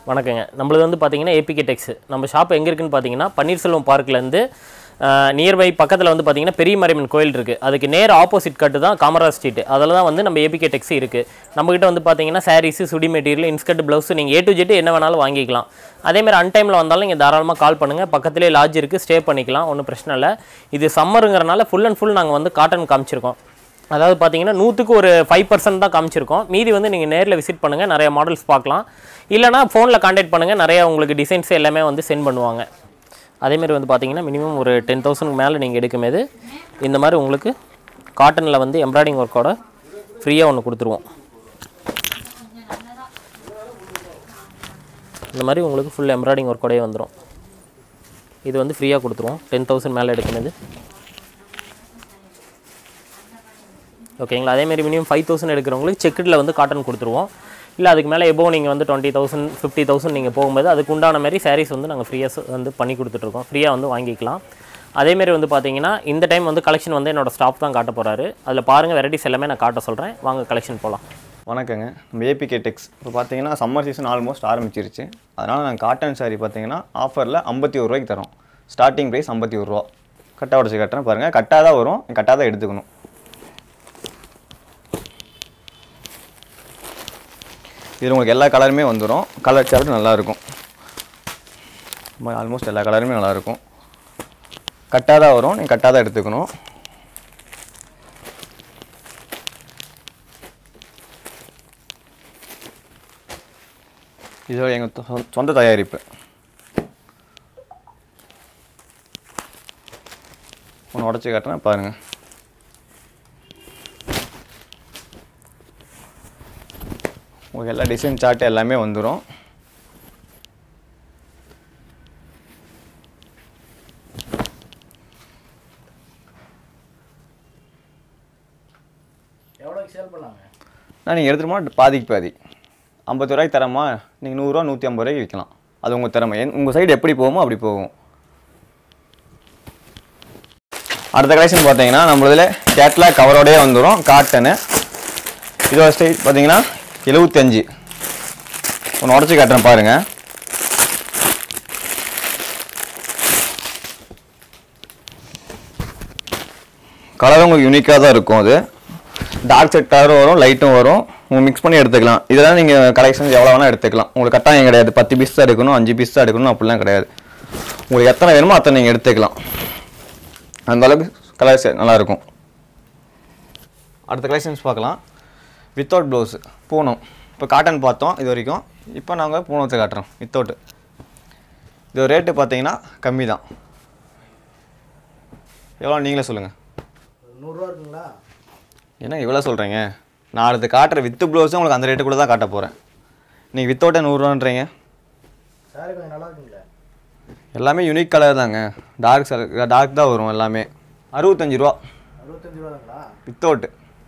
வணக்கங்க நம்மளது வந்து பார்த்தீங்கன்னா ஏபிகே டெக்ஸ் நம்ம ஷாப் எங்கே இருக்குன்னு பார்த்தீங்கன்னா பன்னீர்செல்வம் பார்க்லேருந்து நியர்பை பக்கத்தில் வந்து பார்த்தீங்கன்னா பெரிய மரியம்மன் கோயில் இருக்குது அதுக்கு நேர் ஆப்போசிட் கட்டு தான் காமராஜ் ஸ்ட்ரீட் அதில் தான் வந்து நம்ம ஏபிகே டெக்ஸ் இருக்குது நம்மக்கிட்ட வந்து பார்த்தீங்கன்னா saris chudi material inskirt blouse நீங்கள் ஏ டு ஜெட் என்ன வேணாலும் வாங்கிக்கலாம் அதேமாதிரி அன்டைமில் வந்தாலும் நீங்கள் தாராளமாக கால் பண்ணுங்கள் பக்கத்துலேயே லாட்ஜ் இருக்குது ஸ்டே பண்ணிக்கலாம் ஒன்றும் பிரச்சனை இல்லை இது சம்மருங்கிறனால ஃபுல் அண்ட் ஃபுல் நாங்கள் வந்து காட்டன் காமிச்சிருக்கோம் அதாவது பார்த்தீங்கன்னா நூற்றுக்கு ஒரு ஃபைவ் பர்சன்ட் தான் காமிச்சிருக்கோம் மீதி வந்து நீங்கள் நேரில் விசிட் பண்ணுங்கள் நிறைய மாடல்ஸ் பார்க்கலாம் இல்லைனா ஃபோனில் காண்டாக்ட் பண்ணுங்கள் நிறைய உங்களுக்கு டிசைன்ஸ் எல்லாமே வந்து சென்ட் பண்ணுவாங்க அதேமாரி வந்து பார்த்தீங்கன்னா மினிமம் ஒரு டென் தௌசண்ட்க்கு மேலே நீங்கள் எடுக்கும்போது இந்த மாதிரி உங்களுக்கு காட்டனில் வந்து எம்ப்ராய்டிங் ஒர்க்கோட ஃப்ரீயாக ஒன்று கொடுத்துருவோம் இந்த மாதிரி உங்களுக்கு ஃபுல் எம்ப்ராய்டிங் ஒர்க்கோடயே வந்துடும் இது வந்து ஃப்ரீயாக கொடுத்துருவோம் டென் தௌசண்ட் மேலே எடுக்கும்போது ஓகேங்களா அதேமாரி மினிமம் ஃபைவ் தௌசண்ட் எடுக்கிறவங்களுக்கு செக்குடில் வந்து காட்டன் கொடுத்துருவோம் இல்லை அதுக்கு மேலே எபோ நீங்கள் வந்து டுவெண்ட்டி தௌசண்ட் ஃபிஃப்டி தௌசண்ட் நீங்கள் போகும்போது அதுக்கு உண்டான மாதிரி சாரீஸ் வந்து நாங்கள் ஃப்ரீயாக வந்து பண்ணி கொடுத்துட்ருக்கோம் ஃப்ரீயாக வந்து வாங்கிக்கலாம் அதேமாரி வந்து பார்த்தீங்கன்னா இந்த டைம் வந்து கலெக்ஷன் வந்து என்னோட ஸ்டாஃப் தான் காட்ட போகிறாரு அதில் பாருங்கள் வெரைட்டிஸ் எல்லாமே நான் காட்ட சொல்கிறேன் வாங்க கலெக்ஷன் போகலாம் வணக்கங்க நம்ம ஏபிகே டெக்ஸ் இப்போ பார்த்தீங்கன்னா சம்மர் சீசன் ஆல்மோஸ்ட் ஆரம்பிச்சிருச்சு அதனால் நாங்கள் காட்டன் saree பார்த்தீங்கன்னா ஆஃபரில் ஐம்பத்தி ஒரு ரூபாய்க்கு தரோம் ஸ்டார்டிங் ப்ரைஸ் ஐம்பத்தி ஒரு ரூபா கட்டா உடச்சி கட்டுறேன் பாருங்கள் கட்டாக தான் வரும் கட்டாக தான் எடுத்துக்கணும் இதில் உங்களுக்கு எல்லா கலருமே வந்துடும் கலர் சார்ட் நல்லாயிருக்கும் ஆல்மோஸ்ட் எல்லா கலருமே நல்லாயிருக்கும் கட்டாக தான் வரும் நீங்கள் கட்டாக தான் எடுத்துக்கணும் இது எங்கள் சொந்த தயாரிப்பு ஒன்று உடச்சி காட்டுறேன் பாருங்கள் உங்களுக்கு எல்லா டிசைன் சார்ட் எல்லாமே வந்துடும் எவ்வளோக்கு சேல் பண்ணாங்க நான் நீங்கள் எடுத்துகிட்டு போனால் பாதிக்கு பாதி ஐம்பது ரூபாய்க்கு தரமா நீங்கள் நூறுரூவா நூற்றி ஐம்பது ரூபாய்க்கு விற்கலாம் அது உங்கள் திறமை என் உங்கள் சைடு எப்படி போகுமோ அப்படி போகும் அடுத்த கலெக்ஷன் பார்த்தீங்கன்னா நம்மளதில் கேட்லாக் கவரோடயே வந்துடும் காட்டனு இதோட ஸ்டைல் பார்த்தீங்கன்னா எழுபத்தஞ்சு ஒன்று உடச்சி காட்டுறேன் பாருங்கள் கலரும் உங்களுக்கு யூனிக்காக தான் இருக்கும் அது டார்க் செட்டாரும் வரும் லைட்டும் வரும் உங்களுக்கு மிக்ஸ் பண்ணி எடுத்துக்கலாம் இதெல்லாம் நீங்கள் கலெக்ஷன்ஸ் எவ்வளோ வேணால் எடுத்துக்கலாம் உங்களுக்கு கட்டாயம் கிடையாது பத்து பீஸ் தான் எடுக்கணும் அஞ்சு பீஸ் தான் எடுக்கணும் அப்படிலாம் கிடையாது உங்களுக்கு எத்தனை வேணுமோ அத்தனை நீங்கள் எடுத்துக்கலாம் அந்த அளவுக்கு கலர்ஸ் நல்லாயிருக்கும் அடுத்த கலெக்ஷன்ஸ் பார்க்கலாம் வித்தவுட் ப்ளவுஸ் பூனம் இப்போ காட்டன் பார்த்தோம் இது வரைக்கும் இப்போ நாங்கள் பூனத்தை காட்டுறோம் வித்தவுட் இது ரேட்டு பார்த்தீங்கன்னா கம்மி தான் எவ்வளோ நீங்களே சொல்லுங்கள் நூறுரூவா இருக்குங்களா என்ன இவ்வளோ சொல்கிறீங்க நான் அடுத்து காட்டுற வித்து ப்ளவுஸும் உங்களுக்கு அந்த ரேட்டுக்குள்ளே தான் காட்ட போகிறேன் நீங்கள் வித்தவுட்டே நூறுரூவான்றீங்க சாரி கொஞ்சம் நல்லா இருக்குங்களா எல்லாமே யூனிக் கலர் தாங்க டார்க் டார்க் தான் வரும் எல்லாமே அறுபத்தஞ்சு ரூபா அறுபத்தஞ்சு ரூபாங்களா வித்தவுட்டு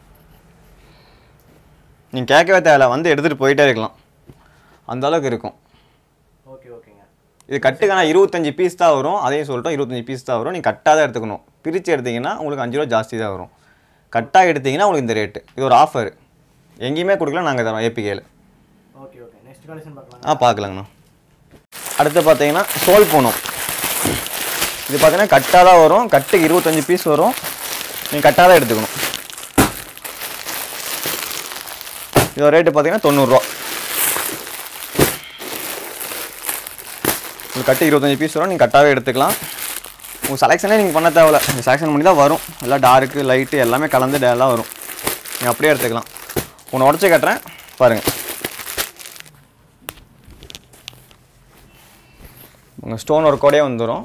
நீங்கள் கேட்கவே தேவையில்ல வந்து எடுத்துகிட்டு போயிட்டே இருக்கலாம் அந்த அளவுக்கு இருக்கும் ஓகே ஓகேங்க இது கட்டுக்கான இருபத்தஞ்சி பீஸ் தான் வரும் அதையும் சொல்லிட்டோம் இருபத்தஞ்சி பீஸ் தான் வரும் நீங்கள் கட்டாக தான் எடுத்துக்கணும் பிரித்து எடுத்தீங்கன்னா உங்களுக்கு அஞ்சு ரூபா ஜாஸ்தி தான் வரும் கட்டாக எடுத்தீங்கன்னா உங்களுக்கு இந்த ரேட்டு இது ஒரு ஆஃபர் எங்கேயுமே கொடுக்கல நாங்கள் தரோம் ஏபிகேல ஓகே ஓகே நெக்ஸ்ட் கலெக்ஷன் பார்க்கலாம் ஆ பார்க்கலாங்கண்ணா அடுத்து பார்த்தீங்கன்னா சோல் பூனம் இது பார்த்தீங்கன்னா கட்டாக தான் வரும் கட்டுக்கு இருபத்தஞ்சி பீஸ் வரும் நீங்கள் கட்டாக தான் எடுத்துக்கணும் இதோட ரேட்டு பார்த்தீங்கன்னா தொண்ணூறுரூவா உங்களுக்கு கட்டு இருபத்தஞ்சி பீஸ் வரும் நீங்கள் கட்டாவே எடுத்துக்கலாம் உங்கள் செலெக்ஷனே நீங்கள் பண்ண தேவையில்ல நீங்கள் செலெக்ஷன் பண்ணி தான் வரும் எல்லாம் டார்க்கு லைட்டு எல்லாமே கலந்து எல்லாம் வரும் நீங்கள் அப்படியே எடுத்துக்கலாம் உன்னை உடச்சி கட்டுறேன் பாருங்கள் உங்கள் ஸ்டோன் ஒர்க்கோடே வந்துடும்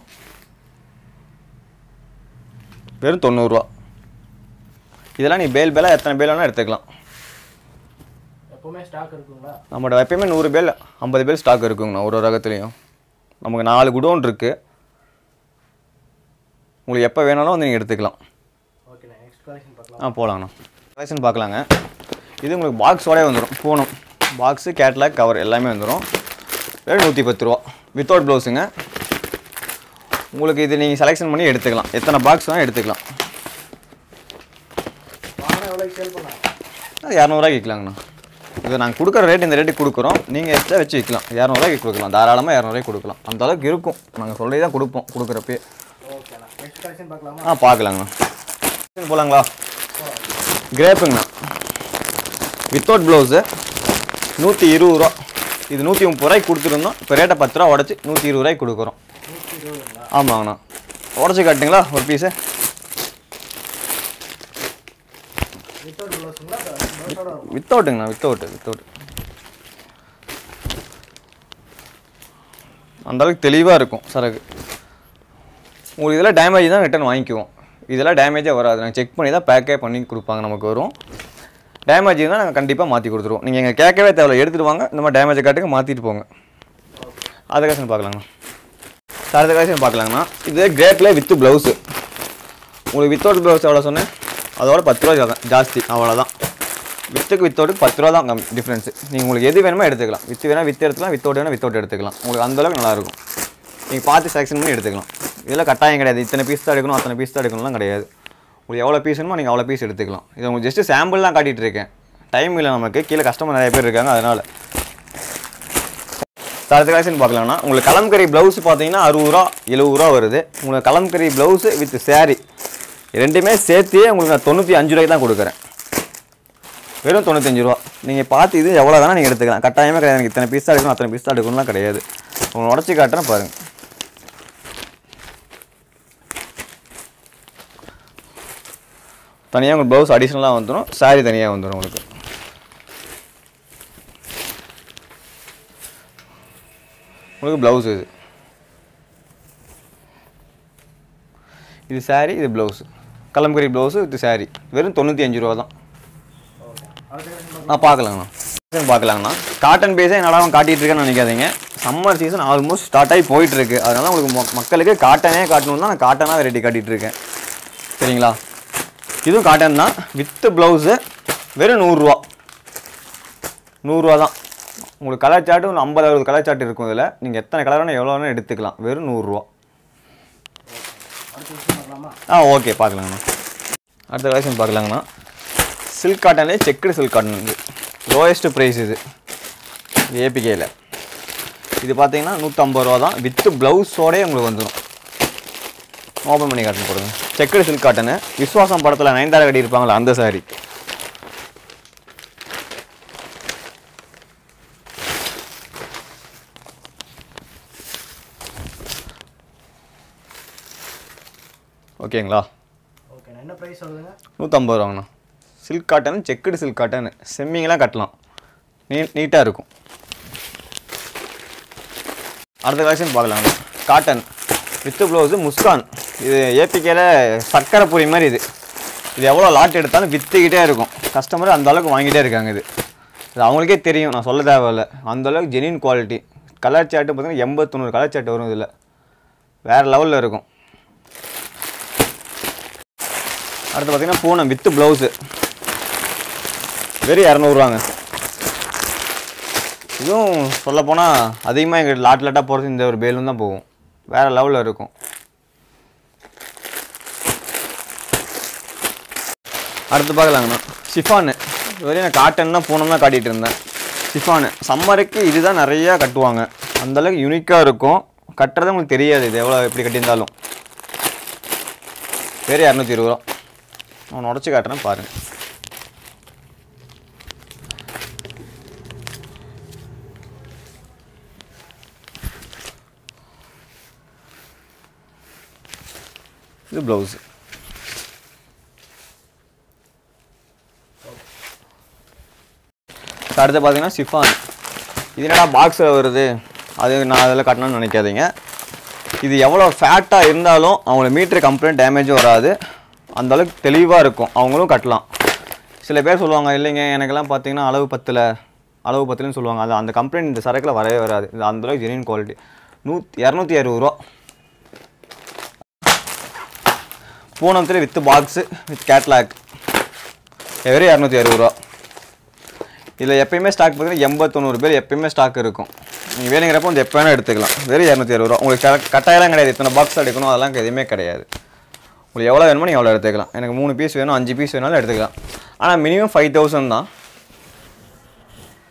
வெறும் தொண்ணூறுரூவா இதெல்லாம் நீ பேல் பேலாக எத்தனை பேல் வேணால் எடுத்துக்கலாம் எப்போவுமே ஸ்டாக் இருக்குங்களா நம்மளோட எப்பயுமே நூறு பேல் ஐம்பது பேல் ஸ்டாக் இருக்குங்கண்ணா ஒரு ஒரு ரகத்துலேயும் நமக்கு நாலு குடோன் இருக்குது உங்களுக்கு எப்போ வேணாலும் வந்து நீங்கள் எடுத்துக்கலாம் ஓகேண்ணா நெக்ஸ்ட் கலெக்ஷன் பார்க்கலாம் ஆ போகலாங்கண்ணா கலெக்ஷன் பார்க்கலாங்க இது உங்களுக்கு பாக்ஸோடே வந்துடும் பூனம் பாக்ஸு கேட்லாக் கவர் எல்லாமே வந்துடும் வெறும் நூற்றி பத்து ரூபா வித்தவுட் ப்ளவுஸுங்க உங்களுக்கு இது நீங்கள் செலெக்ஷன் பண்ணி எடுத்துக்கலாம் எத்தனை பாக்ஸ் வேணால் எடுத்துக்கலாம் வாங்கினா எவ்வளோக்கு சேல் பண்ணாங்க அது இரநூறுவா விற்கலாங்கண்ணா இது நாங்கள் கொடுக்குற ரேட் இந்த ரேட்டுக்கு கொடுக்குறோம் நீங்கள் எக்ஸ்ட்ரா வச்சு விற்கலாம் இரநூறுவாய்க்கு கொடுக்கலாம் தாராளமாக இரநூறுவாய்க்கு கொடுக்கலாம் அந்த அளவுக்கு இருக்கும் நாங்கள் சொல்லி தான் கொடுப்போம் கொடுக்குறப்பே ஓகேண்ணா நெக்ஸ்ட் கலெக்ஷன் பார்க்கலாமா ஆ பார்க்கலாங்கண்ணா போகலாங்களா கிரேப்புங்கண்ணா வித்தவுட் ப்ளவுஸு நூற்றி இருபது ரூபா இது நூற்றி முப்பது ரூபாய்க்கு கொடுத்துருந்தோம் இப்போ ரேட்டை பத்து ரூபா உடச்சி நூற்றி இருபது ரூபாய்க்கு கொடுக்குறோம் நூற்றி இருபதுங்களா ஆமாங்கண்ணா உடச்சி காட்டுங்களா ஒரு பீஸு வித்தவுட் ப்ளவுஸுங்களா ப்ளவுஸோட வரும் வித்தவுட்டுங்கண்ணா வித்தவுட்டு வித்தவுட் அந்த அளவுக்கு தெளிவாக இருக்கும் சரக்கு உங்களுக்கு இதெல்லாம் டேமேஜ் தான் ரிட்டர்ன் வாங்கிக்குவோம் இதெல்லாம் டேமேஜே வராது நாங்கள் செக் பண்ணி தான் பேக்கே பண்ணி கொடுப்பாங்க நமக்கு வரும் டேமேஜ் தான் நாங்கள் கண்டிப்பாக மாற்றி கொடுத்துருவோம் நீங்கள் எங்கள் கேட்கவே தேவையில்ல எடுத்துகிட்டு வாங்க இந்த மாதிரி டேமேஜை காட்டுங்க மாற்றிட்டு போங்க அது கலெக்ஷன் பார்க்கலாங்கண்ணா அடுத்த கலெக்ஷன் பார்க்கலாங்கண்ணா இது கிரேப்பில் வித்து ப்ளவுஸு உங்களுக்கு வித்தவுட் ப்ளவுஸ் எவ்வளோ சொன்னேன் அதோட பத்து ரூபா ஜா- ஜாஸ்தி அவ்வளோதான் வித்துக்கு வித்தவுட் பத்து ரூபா தான் டிஃப்ரென்ஸு நீங்கள் உங்களுக்கு எது வேணுமோ எடுத்துக்கலாம் வித்து வேணால் வித்து எடுத்துக்கலாம் வித்தவுட் வேணால் வித்தவுட் எடுத்துக்கலாம் உங்களுக்கு அந்தளவுக்கு நல்லாயிருக்கும் நீங்கள் பார்த்து செலெக்ஷன் பண்ணி எடுத்துக்கலாம் இதெல்லாம் கட்டாயம் கிடையாது இத்தனை பீஸ் தான் எடுக்கணும் அத்தனை பீஸ் தான் எடுக்கணும்லாம் கிடையாது உங்களுக்கு எவ்வளோ பீஸ் வேணுமோ நீங்கள் அவ்வளோ பீஸ் எடுத்துக்கலாம் இது உங்களுக்கு ஜஸ்ட்டு சாம்பிள் தான் காட்டிகிட்டு இருக்கேன் டைம் இல்லை நமக்கு கீழே கஸ்டமர் நிறைய பேர் இருக்காங்க அதனால் அடுத்த கலெக்ஷன் பார்க்கலாம்னா உங்களுக்கு கலம்கரி ப்ளவுஸ் பார்த்தீங்கன்னா அறுபது ரூபா எழுபது ரூபா வருது உங்களுக்கு கலம்கரி ப்ளவுஸு வித் saree ரெண்டுமே சேர்த்தே உங்களுக்கு நான் தொண்ணூற்றி அஞ்சு ரூபாய்க்கு தான் கொடுக்குறேன் வெறும் தொண்ணூத்தஞ்சு ரூபா நீங்கள் பார்த்து இது எவ்வளோ வேணால் நீங்கள் எடுத்துக்கலாம் கட்டாயமே கிடையாது எனக்கு இத்தனை பீஸ் தான் எடுக்கணும் அத்தனை பீஸ் தான் எடுக்கணும்லாம் கிடையாது உங்களுக்கு உடச்சி காட்டுறேன் பாருங்கள் தனியாக உங்களுக்கு ப்ளவுஸ் அடிஷ்னலாக வந்துடும் saree தனியாக வந்துடும் உங்களுக்கு உங்களுக்கு ப்ளவுஸ் இது இது saree இது ப்ளவுஸ் கலம்கரி ப்ளவுஸு இது saree வெறும் தொண்ணூற்றி அஞ்சு ரூபா தான் ஓகே அடுத்த கலெக்ஷன் ஆ பார்க்கலாங்கண்ணா சீசன் பார்க்கலாங்கண்ணா காட்டன் பேஸே என்னடா அவன் காட்டிட்டு இருக்கேன்னு நினைக்காதீங்க சம்மர் சீசன் ஆல்மோஸ்ட் ஸ்டார்ட் ஆகி போயிட்டு இருக்கு அதனால உங்களுக்கு மொ- மக்களுக்கு காட்டனே காட்டணும் தான் நான் காட்டனாக வெரைட்டி காட்டிட்டு இருக்கேன் சரிங்களா இதுவும் காட்டன் தான் வித்து ப்ளவுஸு வெறும் நூறுரூவா நூறுரூவா தான் உங்களுக்கு கலர் சார்ட்டு ஒரு ஐம்பது அறுபது கலர் சார்ட் இருக்கும் இதில் நீங்கள் எத்தனை கலர் வேணால் எவ்வளோ வேணால் எடுத்துக்கலாம் வெறும் நூறுரூவா அடுத்த விஷயம் பார்க்கலாமா ஆ ஓகே பார்க்கலாங்கண்ணா அடுத்த கலெக்ஷன் பார்க்கலாங்கண்ணா சில்க் காட்டன்லேயே செக்குடு சில்க் காட்டன் இது லோயஸ்ட் ப்ரைஸ் இது இது ஏபிகேயில் இது பார்த்தீங்கன்னா நூற்றம்பது ரூபா தான் வித்து ப்ளவுஸோடே உங்களுக்கு வந்துடும் ஓப்பன் பண்ணி காட்டன் போடுங்க செக்குடு சில்க் காட்டனு விஸ்வாசம் படத்தில் நயன்தாரா கட்டி இருப்பாங்களா அந்த சாரி ஓகேங்களா ஓகேண்ணா என்ன ப்ரைஸ் சொல்லுங்க நூற்றம்பது ரூபாங்கண்ணா silk cotton checked silk cotton செம்மிங்கெல்லாம் கட்டலாம் நீ நீட்டாக இருக்கும் அடுத்த கலெக்ஷன் பார்க்கலாங்கண்ணா காட்டன் வித்து ப்ளவுஸு முஸ்கான் இது ஏபிகேல சக்கரை பொரி மாதிரி இது இது எவ்வளோ லாட் எடுத்தாலும் விற்றுக்கிட்டே இருக்கும் கஸ்டமர் அந்த அளவுக்கு வாங்கிட்டே இருக்காங்க இது இது அவங்களுக்கே தெரியும் நான் சொல்ல தேவையில்ல அந்த அளவுக்கு ஜெனின் குவாலிட்டி கலர் சார்ட்டு பார்த்தீங்கன்னா எண்பது தொண்ணூறு கலர் சார்ட் வரும் இதில் வேறு லெவலில் இருக்கும் அடுத்து பார்த்தீங்கன்னா பூனம் வித்து ப்ளவுஸு வெறும் இரநூறுவாங்க இதுவும் சொல்லப்போனால் அதிகமாக எங்கள் லாட் லாட்டாக போகிறது இந்த ஒரு பேலும் தான் போகும் வேறு லெவலில் இருக்கும் அடுத்து பார்க்கலாங்கண்ணா ஷிஃபானு இதுவரையும் நான் காட்டன் தான் பூனம் தான் காட்டிகிட்டு இருந்தேன் ஷிஃபானு சம்மருக்கு இதுதான் நிறையா கட்டுவாங்க அந்தளவுக்கு யூனிக்காக இருக்கும் கட்டுறது உங்களுக்கு தெரியாது இது எவ்வளோ எப்படி கட்டியிருந்தாலும் வேறு இரநூத்தி இருபது ரூபா நான் உடச்சி காட்டுறேன் பாருங்கள் இது ப்ளவுஸு அடுத்து பார்த்தீங்கன்னா சிஃபான் இது என்னடா பாக்ஸில் வருது அது நான் அதில் கட்டணும்னு நினைக்காதீங்க இது எவ்வளோ ஃபேட்டாக இருந்தாலும் அவங்கள மீட்டர் கம்ப்ளைண்ட் டேமேஜும் வராது அந்த அளவுக்கு தெளிவாக இருக்கும் அவங்களும் கட்டலாம் சில பேர் சொல்லுவாங்க இல்லைங்க எனக்கெல்லாம் பார்த்தீங்கன்னா அளவு பத்தில் அளவு பத்துலன்னு சொல்லுவாங்க அது அந்த கம்ப்ளைண்ட் இந்த சரக்கில் வரவே வராது இது அந்த அளவுக்கு ஜெனியன் குவாலிட்டி நூற்றி இரநூத்தி அறுபது ரூபா பூனத்தில் வித் பாக்ஸு வித் கேட்லாக் வெறும் இரநூத்தி அறுபது ரூபா இதில் எப்பயுமே ஸ்டாக் பார்த்தீங்கன்னா எண்பது தொண்ணூறு பேர் எப்பயுமே ஸ்டாக் இருக்கும் நீங்கள் வேணுங்கிறப்ப வந்து எப்போ வேணால் எடுத்துக்கலாம் வெறும் இரநூத்தி அறுபது ரூபா உங்களுக்கு கரெக்ட் கட்டாயம்லாம் கிடையாது இத்தனை பாக்ஸ் எடுக்கணும் அதெல்லாம் எதுவுமே கிடையாது உங்களுக்கு எவ்வளோ வேணுமோ நீங்கள் எவ்வளோ எடுத்துக்கலாம் எனக்கு மூணு பீஸ் வேணும் அஞ்சு பீஸ் வேணாலும் எடுத்துக்கலாம் ஆனால் மினிமம் ஃபைவ் தௌசண்ட் தான்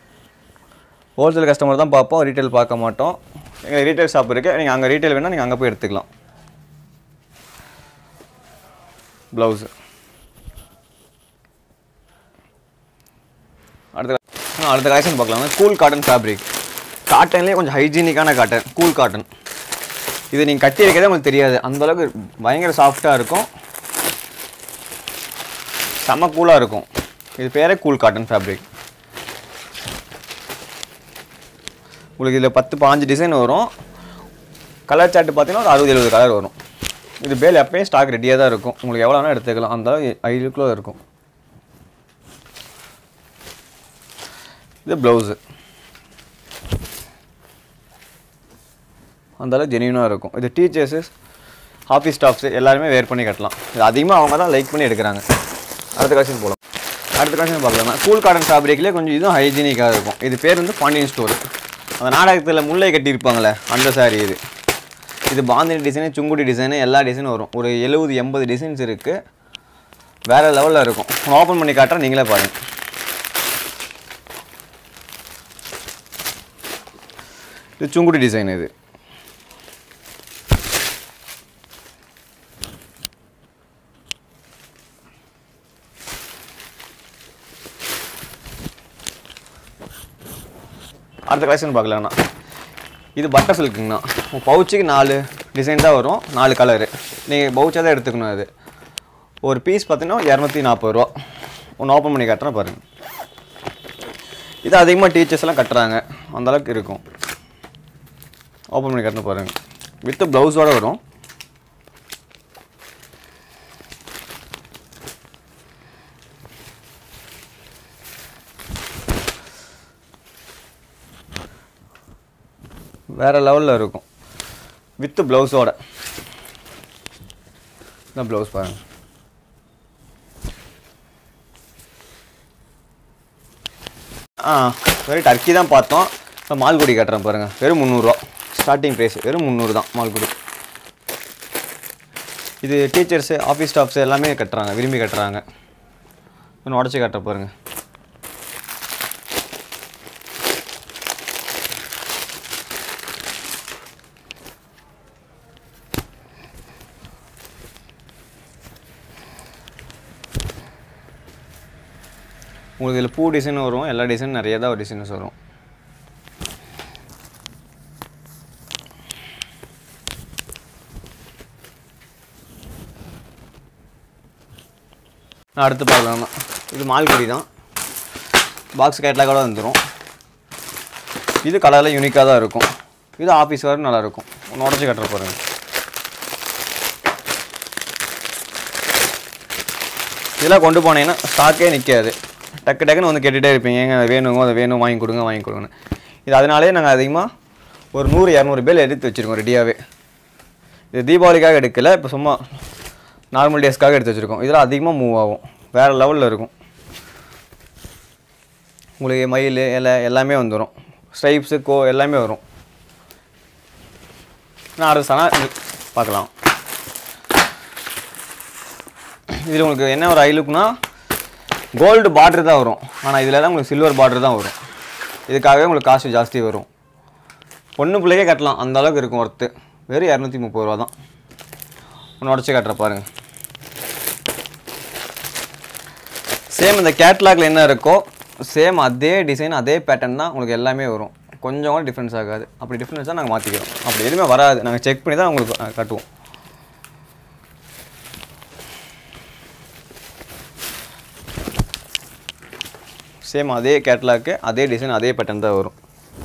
ஹோல்சேல் கஸ்டமர் தான் பார்ப்போம் ரீட்டைல் பார்க்க மாட்டோம் எங்கள் ரீட்டைல் ஷாப் இருக்குது நீங்கள் அங்கே ரீட்டைல் வேணால் நீங்கள் அங்கே போய் எடுத்துக்கலாம் ப்ளவுஸு அடுத்த ஆ, அடுத்த கலெக்ஷன் பார்க்கலாம் கூல் காட்டன் ஃபேப்ரிக் காட்டன்லேயே கொஞ்சம் ஹைஜீனிக்கான காட்டன் கூல் காட்டன் இது நீங்கள் கட்டி வைக்கிறதே உங்களுக்கு தெரியாது அந்த அளவுக்கு பயங்கர சாஃப்டாக இருக்கும் செம்ம கூலாக இருக்கும் இது பேரே கூல் காட்டன் ஃபேப்ரிக் உங்களுக்கு இதில் பத்து பாஞ்சு டிசைன் வரும் கலர் சார்ட் பார்த்தீங்கன்னா ஒரு அறுபது எழுபது கலர் வரும் இது பேல் எப்பயும் ஸ்டாக் ரெடியாக தான் இருக்கும் உங்களுக்கு எவ்வளோ வேணால் எடுத்துக்கலாம் அந்த ஐదు கிலோ இருக்கும் இது ப்ளவுஸு அந்த அளவுக்கு ஜெனியூனாக இருக்கும் இது டீச்சர்ஸு ஆஃபீஸ் ஸ்டாஃப்ஸு எல்லாருமே வேர் பண்ணி கட்டலாம் இது அதிகமாக அவங்க தான் லைக் பண்ணி எடுக்கிறாங்க அடுத்த கலெக்ஷன் போகலாம் அடுத்த கலெக்ஷன் பார்க்கலாம் கூல் காட்டன் ஃபேப்ரிக்லேயே கொஞ்சம் இதுவும் ஹைஜீனிக்காக இருக்கும் இது பேர் வந்து பாண்டியன் ஸ்டோர் அந்த நாடகத்தில் முல்லை கட்டியிருப்பாங்களே அந்த saree இது இது பாந்தினி டிசைனு சுங்குடி டிசைனு எல்லா டிசைனும் வரும் ஒரு எழுபது எண்பது டிசைன்ஸ் இருக்குது வேறு லெவலில் இருக்கும் ஓப்பன் பண்ணி காட்டுறேன் நீங்களே பாருங்கள் இது சுங்குடி டிசைன் இது அடுத்த கலெக்ஷன் பார்க்கலாம்ண்ணா இது பட்டர் சில்க்குங்கண்ணா பவுச்சுக்கு நாலு டிசைன் தான் வரும் நாலு கலரு நீங்கள் பவுச்சாக தான் எடுத்துக்கணும் அது ஒரு பீஸ் பார்த்தீங்கன்னா இரநூத்தி நாற்பது ரூபா ஒன்று ஓப்பன் பண்ணி காட்டுறேன் பாருங்கள் இது அதிகமாக டீச்சர்ஸ் எல்லாம் கட்டுறாங்க அந்த அளவுக்கு இருக்கும் ஓப்பன் பண்ணி காட்டுறேன் பாருங்கள் வித் ப்ளவுஸோட வரும் வேறு லெவலில் இருக்கும் வித் ப்ளவுஸோட இந்த ப்ளவுஸ் பாருங்கள் ஆ வெறும் டர்க்கி தான் பார்த்தோம் இப்போ மால்குடி கட்டுறேன் பாருங்கள் வெறும் முந்நூறுரூவா ஸ்டார்டிங் ப்ரைஸ் வெறும் முந்நூறு தான் மால்குடி இது டீச்சர்ஸு ஆஃபீஸ் ஸ்டாஃப்ஸ் எல்லாமே கட்டுறாங்க விரும்பி கட்டுறாங்க ஒன்று உடச்சி கட்டுற பாருங்கள் உங்களுக்கு இதில் பூ டிசைன் வரும் எல்லா டிசைன் நிறைய தான் டிசைன்ஸ் வரும் நான் அடுத்து பார்க்கலாம் இது மால்குடி தான் பாக்ஸ் கேட்லாக கூட வந்துடும் இது கலரில் யூனிக்காக தான் இருக்கும் இது ஆஃபீஸ் வர நல்லா இருக்கும் ஒன்று உடச்சி கட்டுற பாருங்க இதெல்லாம் கொண்டு போனீங்கன்னா ஸ்டாக்கே நிற்காது டக்கு டக்குன்னு வந்து கேட்டுகிட்டே இருப்பீங்க ஏங்க அது வேணுங்க அது வேணும் வாங்கி கொடுங்க வாங்கி கொடுங்கன்னு இது அதனாலே நாங்கள் அதிகமாக ஒரு நூறு இரநூறு பேல் எடுத்து வச்சுருக்கோம் ரெடியாகவே இது தீபாவளிக்காக எடுக்கலை இப்போ சும்மா நார்மல் டேஸ்க்காக எடுத்து வச்சுருக்கோம் இதெல்லாம் அதிகமாக மூவ் ஆகும் வேறு லெவலில் இருக்கும் உங்களுக்கு மயில் இலை எல்லாமே வந்துடும் ஸ்ட்ரைப்ஸு கோ எல்லாமே வரும் நான் அடுத்த சனா பார்க்கலாம் இதில் உங்களுக்கு என்ன ஒரு ஐலுக்குனா கோல்டு பார்டர் தான் வரும் ஆனால் இதில் தான் உங்களுக்கு சில்வர் பார்டர் தான் வரும் இதுக்காகவே உங்களுக்கு காசு ஜாஸ்தி வரும் பொண்ணு பிள்ளைக்கே கட்டலாம் அந்த அளவுக்கு இருக்கும் ஒர்த்து வெறும் இரநூத்தி முப்பது ரூபா தான் ஒன்று உடச்சி காட்டுற பாருங்க சேம் இந்த கேட்லாக்ல என்ன இருக்கோ சேம் அதே டிசைன் அதே பேட்டர்ன் தான் உங்களுக்கு எல்லாமே வரும் கொஞ்சம் கூட டிஃப்ரென்ஸ் ஆகாது அப்படி டிஃப்ரென்ஸாக நாங்கள் மாற்றிக்கிறோம் அப்படி எதுவுமே வராது நாங்கள் செக் பண்ணி தான் உங்களுக்கு அஹ், கட்டுவோம் சேம் அதே கேட்லாக்கு அதே டிசைன் அதே பேட்டர்ன் தான் வரும்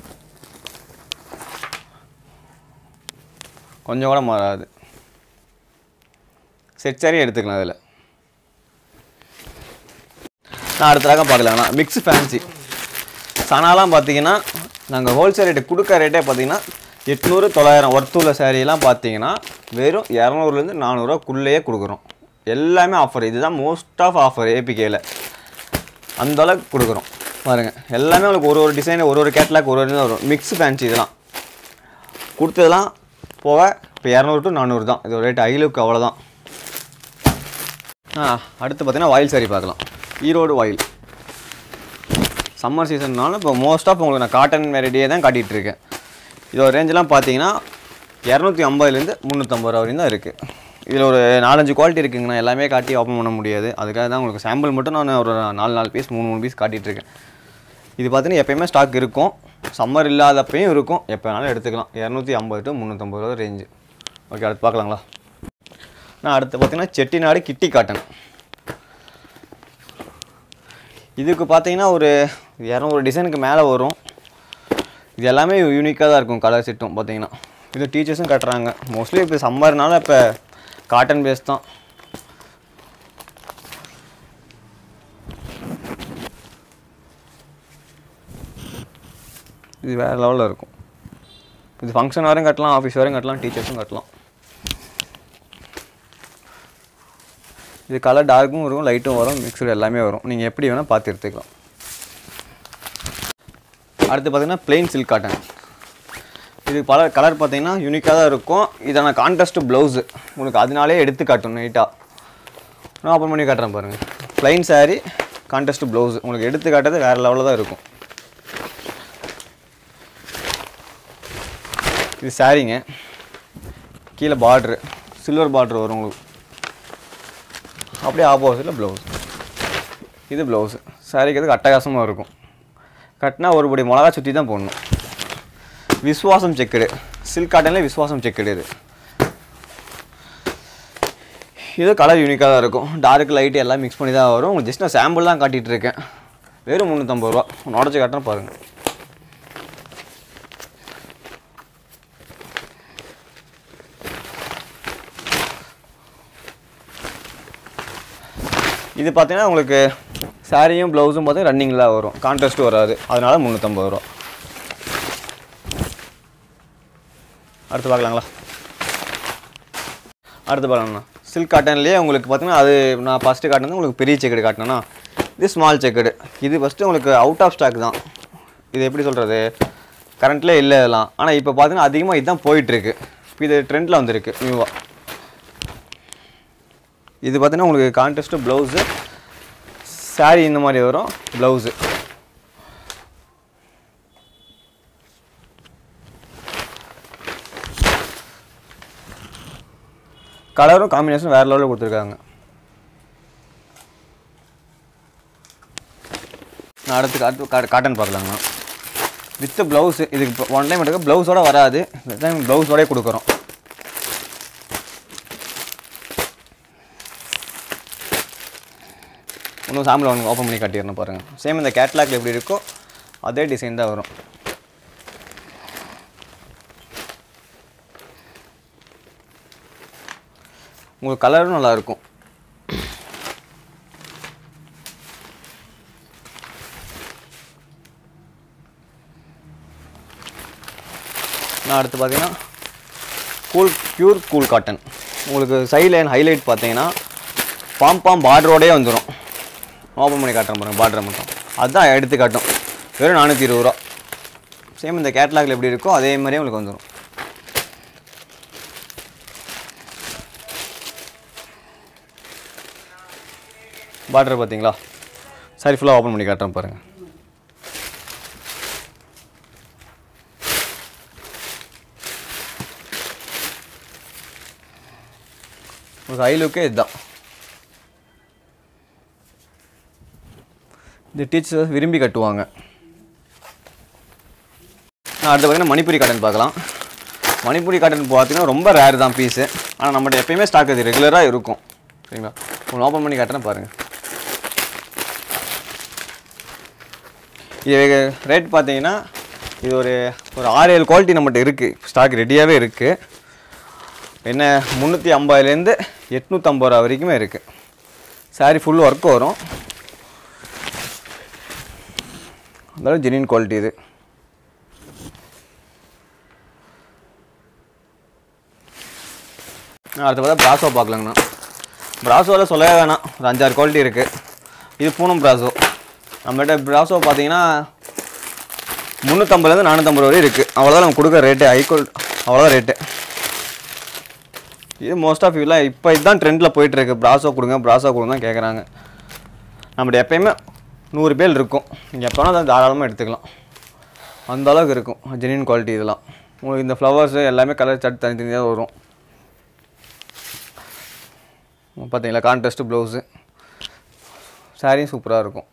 கொஞ்சம் கூட மாறாது செட் சாரியும் எடுத்துக்கலாம் அதில் நான் அடுத்த ரகம் பார்க்கலாம்னா மிக்ஸ் ஃபேன்சி சனாலாம் பார்த்தீங்கன்னா நாங்கள் ஹோல்சேல் ரேட்டு கொடுக்குற ரேட்டே பார்த்தீங்கன்னா எட்நூறு தொள்ளாயிரம் ஒர்த்துள்ள சாரீலாம் பார்த்தீங்கன்னா வெறும் இரநூறுலேருந்து நானூறுரூவாக்குள்ளேயே கொடுக்குறோம் எல்லாமே ஆஃபர் இதுதான் மோஸ்ட் ஆஃப் ஆஃபர் ஏபிகேல அந்த அளவுக்கு கொடுக்குறோம் பாருங்க எல்லாமே உங்களுக்கு ஒரு ஒரு டிசைன் ஒரு ஒரு கேட்லாக் ஒரு ஒரு இது வரும் மிக்ஸ் ஃபேன்சி இதெல்லாம் கொடுத்ததெல்லாம் போக இப்போ இரநூறு டு நானூறு தான் இதோட ரேட் ஐலுக்கு அவ்வளோதான் ஆ அடுத்து பார்த்தீங்கன்னா வாயில் சாரி பார்க்கலாம் ஈரோடு வாயில் சம்மர் சீசன்னாலும் இப்போ மோஸ்ட் ஆஃப் உங்களுக்கு நான் காட்டன் வெரைட்டியே தான் காட்டிகிட்டு இருக்கேன் இதோட ரேஞ்செலாம் பார்த்தீங்கன்னா இரநூத்தி ஐம்பதுலேருந்து முந்நூற்றம்பது ரூபா வரையும் தான் இருக்குது இதில் ஒரு நாலஞ்சு குவாலிட்டி இருக்குங்கண்ணா எல்லாமே காட்டி ஓப்பன் பண்ண முடியாது அதுக்காக தான் உங்களுக்கு சாம்பிள் மட்டும் நான் ஒரு நாலு நாலு பீஸ் மூணு மூணு பீஸ் காட்டிகிட்டு இருக்கேன் இது பார்த்தீங்கன்னா எப்பயுமே ஸ்டாக் இருக்கும் சம்மர் இல்லாதப்பையும் இருக்கும் எப்போ வேணாலும் எடுத்துக்கலாம் இரநூத்தி ஐம்பது டு முந்நூற்றம்பது ரூபா ரேஞ்சு ஓகே அடுத்து பார்க்கலாங்களா நான் அடுத்து பார்த்தீங்கன்னா செட்டிநாடு கிட்டி காட்டன் இதுக்கு பார்த்தீங்கன்னா ஒரு இரநூறு டிசைனுக்கு மேலே வரும் இது எல்லாமே யூனிக்காக தான் இருக்கும் கலர் செட்டும் பார்த்தீங்கன்னா இது டீச்சர்ஸும் கட்டுறாங்க மோஸ்ட்லி இப்போ சம்மர்னால இப்போ காட்டன் பேஸ் தான் இது வேறு லெவலில் இருக்கும் இது ஃபங்க்ஷன் வரையும் கட்டலாம் ஆஃபீஸ் வரையும் கட்டலாம் டீச்சர்ஸும் கட்டலாம் இது கலர் டார்க்கும் வரும் லைட்டும் வரும் மிக்சடு எல்லாமே வரும் நீங்கள் எப்படி வேணால் பார்த்து எடுத்துக்கலாம் அடுத்து பார்த்தீங்கன்னா plain சில்க் காட்டன் இது பல கலர் பார்த்தீங்கன்னா யூனிக்காக தான் இருக்கும் இதான கான்ட்ராஸ்ட் ப்ளவுஸு உங்களுக்கு அதனாலே எடுத்து காட்டும் நீட்டாக நான் ஓப்பன் பண்ணி காட்டுறேன் பாருங்கள் plain saree கான்ட்ராஸ்ட் ப்ளவுஸ் உங்களுக்கு எடுத்து காட்டுறது வேறு லெவலில் தான் இருக்கும் இது சாரீங்க கீழே பார்ட்ரு சில்வர் பார்ட்ரு வரும் உங்களுக்கு அப்படியே ஆப்போசிட்டில் ப்ளவுஸ் இது ப்ளவுஸு சாரிக்கிறதுக்கு அட்டகாசமாக இருக்கும் கட்டினா ஒரு படி மிளகா சுற்றி தான் போடணும் விஸ்வாசம் செக்குடு சில்க் காட்டனில் விஸ்வாசம் செக்குடு இது இது கலர் யூனிக்காக தான் இருக்கும் டார்க் லைட் எல்லாம் மிக்ஸ் பண்ணி தான் வரும் உங்களுக்கு ஜஸ்ட் நான் சாம்பிள் தான் காட்டிகிட்டு இருக்கேன் வெறும் முந்நூற்றம்பது ரூபா உடச்சி காட்டுறேன் பாருங்கள் இது பார்த்தீங்கன்னா உங்களுக்கு சாரியும் ப்ளவுஸும் பார்த்தீங்கன்னா ரன்னிங்கில் வரும் கான்ட்ராஸ்ட் வராது அதனால முந்நூற்றம்பது ரூபா அடுத்து பார்க்கலாங்களா அடுத்து பார்க்கலாம்ண்ணா சில்க் காட்டன்லேயே உங்களுக்கு பார்த்தீங்கன்னா அது நான் ஃபஸ்ட்டு காட்டினது உங்களுக்கு பெரிய செக்கடு காட்டினேன்னா இது ஸ்மால் செக்கடு இது ஃபஸ்ட்டு உங்களுக்கு அவுட் ஆஃப் ஸ்டாக் தான் இது எப்படி சொல்கிறது கரண்ட்லேயே இல்லை இதெல்லாம் ஆனால் இப்போ பார்த்தீங்கன்னா அதிகமாக இதுதான் போயிட்டுருக்கு இது ட்ரெண்டில் வந்திருக்கு நியூவாக இது பார்த்தீங்கன்னா உங்களுக்கு கான்ட்ராஸ்ட்டு ப்ளவுஸு saree இந்த மாதிரி வரும் ப்ளவுஸு கலரும் காம்பினேஷன் வேறு லெவலில் கொடுத்துருக்காங்க நான் அடுத்து அடுத்து கா காட்டன் பார்க்கலாங்கண்ணா வித் ப்ளவுஸு இதுக்கு ஒன் டைம் எடுக்க ப்ளவுஸோட வராது இந்த டைம் ப்ளவுஸோடய கொடுக்குறோம் இன்னும் சாம்பிள் ஒன்று ஓப்பன் பண்ணி காட்டிடணும் பாருங்கள் சேம் இந்த கேட்லாக் எப்படி இருக்கோ அதே டிசைன் தான் வரும் உங்களுக்கு கலரும் நல்லா இருக்கும் நான் அடுத்து பார்த்தீங்கன்னா கூல் பியூர் கூல் காட்டன் உங்களுக்கு சைட் லைன் ஹைலைட் பார்த்தீங்கன்னா பாம் பாம் பார்டரோடே வந்துடும் ஓப்பன் பண்ணி காட்டுறேன் பாருங்கள் பார்டரை மட்டும் அதுதான் எடுத்து காட்டும் வெறும் நானூற்றி இருபது ரூபா சேம் இந்த கேட்லாகில் எப்படி இருக்கோ அதே மாதிரியே உங்களுக்கு வந்துடும் பார்டர் பார்த்தீங்களா சரி ஃபுல்லாக ஓப்பன் பண்ணி காட்டுறேன் பாருங்கள் ஒரு ஹை லுக்கே இதுதான் இந்த டீச்சர்ஸ் விரும்பி கட்டுவாங்க நான் அடுத்து பார்த்தீங்கன்னா மணிப்புரி காட்டன் பார்க்கலாம் மணிப்புரி காட்டன் பார்த்தீங்கன்னா ரொம்ப ரேர் தான் பீஸு ஆனால் நம்மகிட்ட எப்பயுமே ஸ்டாக் அது ரெகுலராக இருக்கும் சரிங்களா ஒன்று ஓப்பன் பண்ணி காட்டுறேன் பாருங்கள் இது ரேட் பார்த்தீங்கன்னா இது ஒரு ஒரு ஆறு ஏழு குவாலிட்டி நம்மகிட்ட இருக்குது ஸ்டாக் ரெடியாகவே இருக்குது என்ன முந்நூற்றி ஐம்பதுலேருந்து எட்நூற்றம்பது ரூபா வரைக்குமே இருக்குது சாரி ஃபுல் ஒர்க் வரும் அதனால ஜெனின் குவாலிட்டி இது நான் அடுத்து பார்த்தா ப்ராசோ பார்க்கலாங்கண்ணா ப்ராசோவில் சொல்லவே வேணாம் ஒரு அஞ்சாறு குவாலிட்டி இருக்குது இது பூனம் ப்ராசோ நம்மகிட்ட ப்ராசோ பார்த்தீங்கன்னா முந்நூற்றம்பதுலேருந்து நானூற்றம்பது வரை இருக்குது அவ்வளோதான் நம்ம கொடுக்குற ரேட்டு ஹை குவால் அவ்வளோதான் ரேட்டு இது மோஸ்ட் ஆஃப் இதெல்லாம் இப்போ இதுதான் ட்ரெண்டில் போயிட்டுருக்கு ப்ராசோ கொடுங்க ப்ராசோ கொடுங்க கேட்குறாங்க நம்மகிட்ட எப்பயுமே நூறு பேல் இருக்கும் நீங்கள் எப்போ வேணால் அதை தாராளமாக எடுத்துக்கலாம் அந்த அளவுக்கு இருக்கும் ஜெனின் குவாலிட்டி இதெல்லாம் உங்களுக்கு இந்த ஃப்ளவர்ஸு எல்லாமே கலர் சட் தனித்தனியாக வரும் பார்த்தீங்களா கான்ட்ராஸ்ட் ப்ளவுஸு சாரியும் சூப்பராக இருக்கும்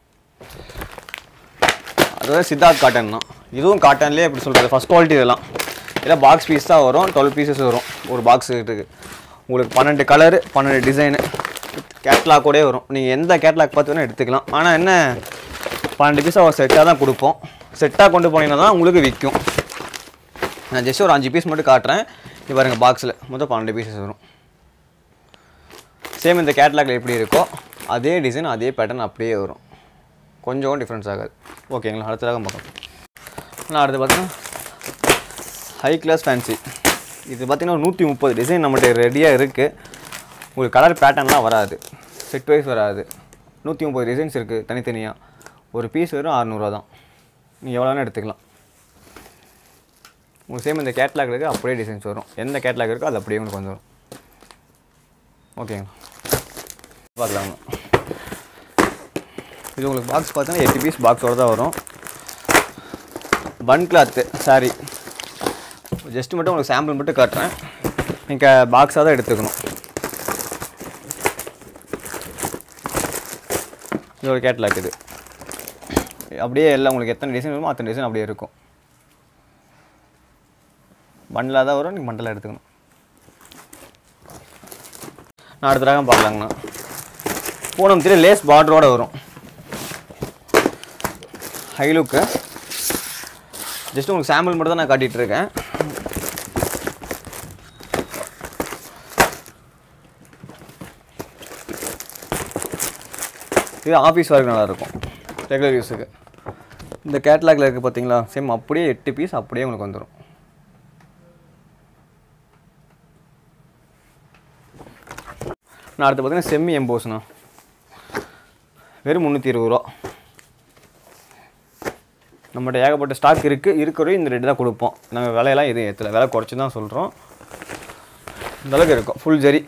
அதுதான் சித்தார்த் காட்டன் தான் இதுவும் காட்டன்லேயே எப்படி சொல்கிறது ஃபஸ்ட் குவாலிட்டி இதெல்லாம் இதெல்லாம் பாக்ஸ் பீஸ் தான் வரும் டுவெல் பீசஸ் வரும் ஒரு பாக்ஸ் இருக்குது உங்களுக்கு பன்னெண்டு கலரு பன்னெண்டு டிசைனு கேட்லாக்கோடே வரும் நீங்கள் எந்த கேட்லாக் பார்த்து வேணால் எடுத்துக்கலாம் ஆனால் என்ன பன்னெண்டு பீஸாக ஒரு செட்டாக தான் கொடுப்போம் செட்டாக கொண்டு போனீங்கன்னா தான் உங்களுக்கு விற்கும் நான் ஜஸ்ட் ஒரு அஞ்சு பீஸ் மட்டும் காட்டுறேன் இது பாருங்க பாக்ஸில் மொத்தம் பன்னெண்டு பீசஸ் வரும் சேம் இந்த கேட்லாக்ல எப்படி இருக்கோ அதே டிசைன் அதே பேட்டர்ன் அப்படியே வரும் கொஞ்சம் டிஃப்ரென்ஸ் ஆகாது ஓகேங்களா அடுத்த ரகம் பார்க்கலாம் நான் அடுத்து பார்த்தீங்கன்னா ஹை கிளாஸ் ஃபேன்சி இது பார்த்தீங்கன்னா நூற்றி முப்பது டிசைன் நம்மகிட்ட ரெடியாக இருக்குது உங்களுக்கு கலர் பேட்டர்ன்லாம் வராது செட் வைஸ் வராது நூற்றி முப்பது டிசைன்ஸ் இருக்குது தனித்தனியாக ஒரு பீஸ் வெறும் அறநூறுவா தான் நீங்கள் எவ்வளோ வேணால் எடுத்துக்கலாம் உங்களுக்கு சேம் இந்த கேட்லாக் இருக்குது அப்படியே டிசைன்ஸ் வரும் எந்த கேட்லாக் இருக்கோ அது அப்படியே உங்களுக்கு வந்துடும் ஓகேங்களா பார்க்கலாங்க இது உங்களுக்கு பாக்ஸ் பார்த்தீங்கன்னா எட்டு பீஸ் பாக்ஸோட தான் வரும் பன் கிளாத்து சாரி ஜஸ்ட் மட்டும் உங்களுக்கு சாம்பிள் மட்டும் காட்டுறேன் நீங்கள் பாக்ஸாக தான் எடுத்துக்கணும் இது ஒரு கேட்லாக் இது அப்படியே எல்லாம் உங்களுக்கு எத்தனை டிசைன் வருமோ அத்தனை டிசைன் அப்படியே இருக்கும் பண்டிலாக தான் வரும் நீங்கள் பண்டில் எடுத்துக்கணும் நான் அடுத்த ரகம் பார்க்கலாங்கண்ணா பூனம் திரு லேஸ் பார்டரோட வரும் ஹைலுக்கு ஜஸ்ட் உங்களுக்கு சாம்பிள் மட்டும் தான் நான் காட்டிகிட்டு இருக்கேன் இது ஆஃபீஸ் ஒர்க் நல்லாயிருக்கும் ரெகுலர் யூஸுக்கு இந்த கேட்லாகில் இருக்குது பார்த்தீங்களா சேம் அப்படியே எட்டு பீஸ் அப்படியே உங்களுக்கு வந்துடும் நான் அடுத்து பார்த்தீங்கன்னா செம்மி எம்போஸ்ண்ணா வெறும் முந்நூற்றி இருபது ரூபா நம்மகிட்ட ஏகப்பட்ட ஸ்டாக் இருக்குது இருக்கிற இந்த ரேட்டு தான் கொடுப்போம் நாங்கள் விலையெல்லாம் எதுவும் ஏற்றல விலை குறைச்சி தான் சொல்கிறோம் இந்த அளவுக்கு இருக்கும் ஃபுல் ஜரி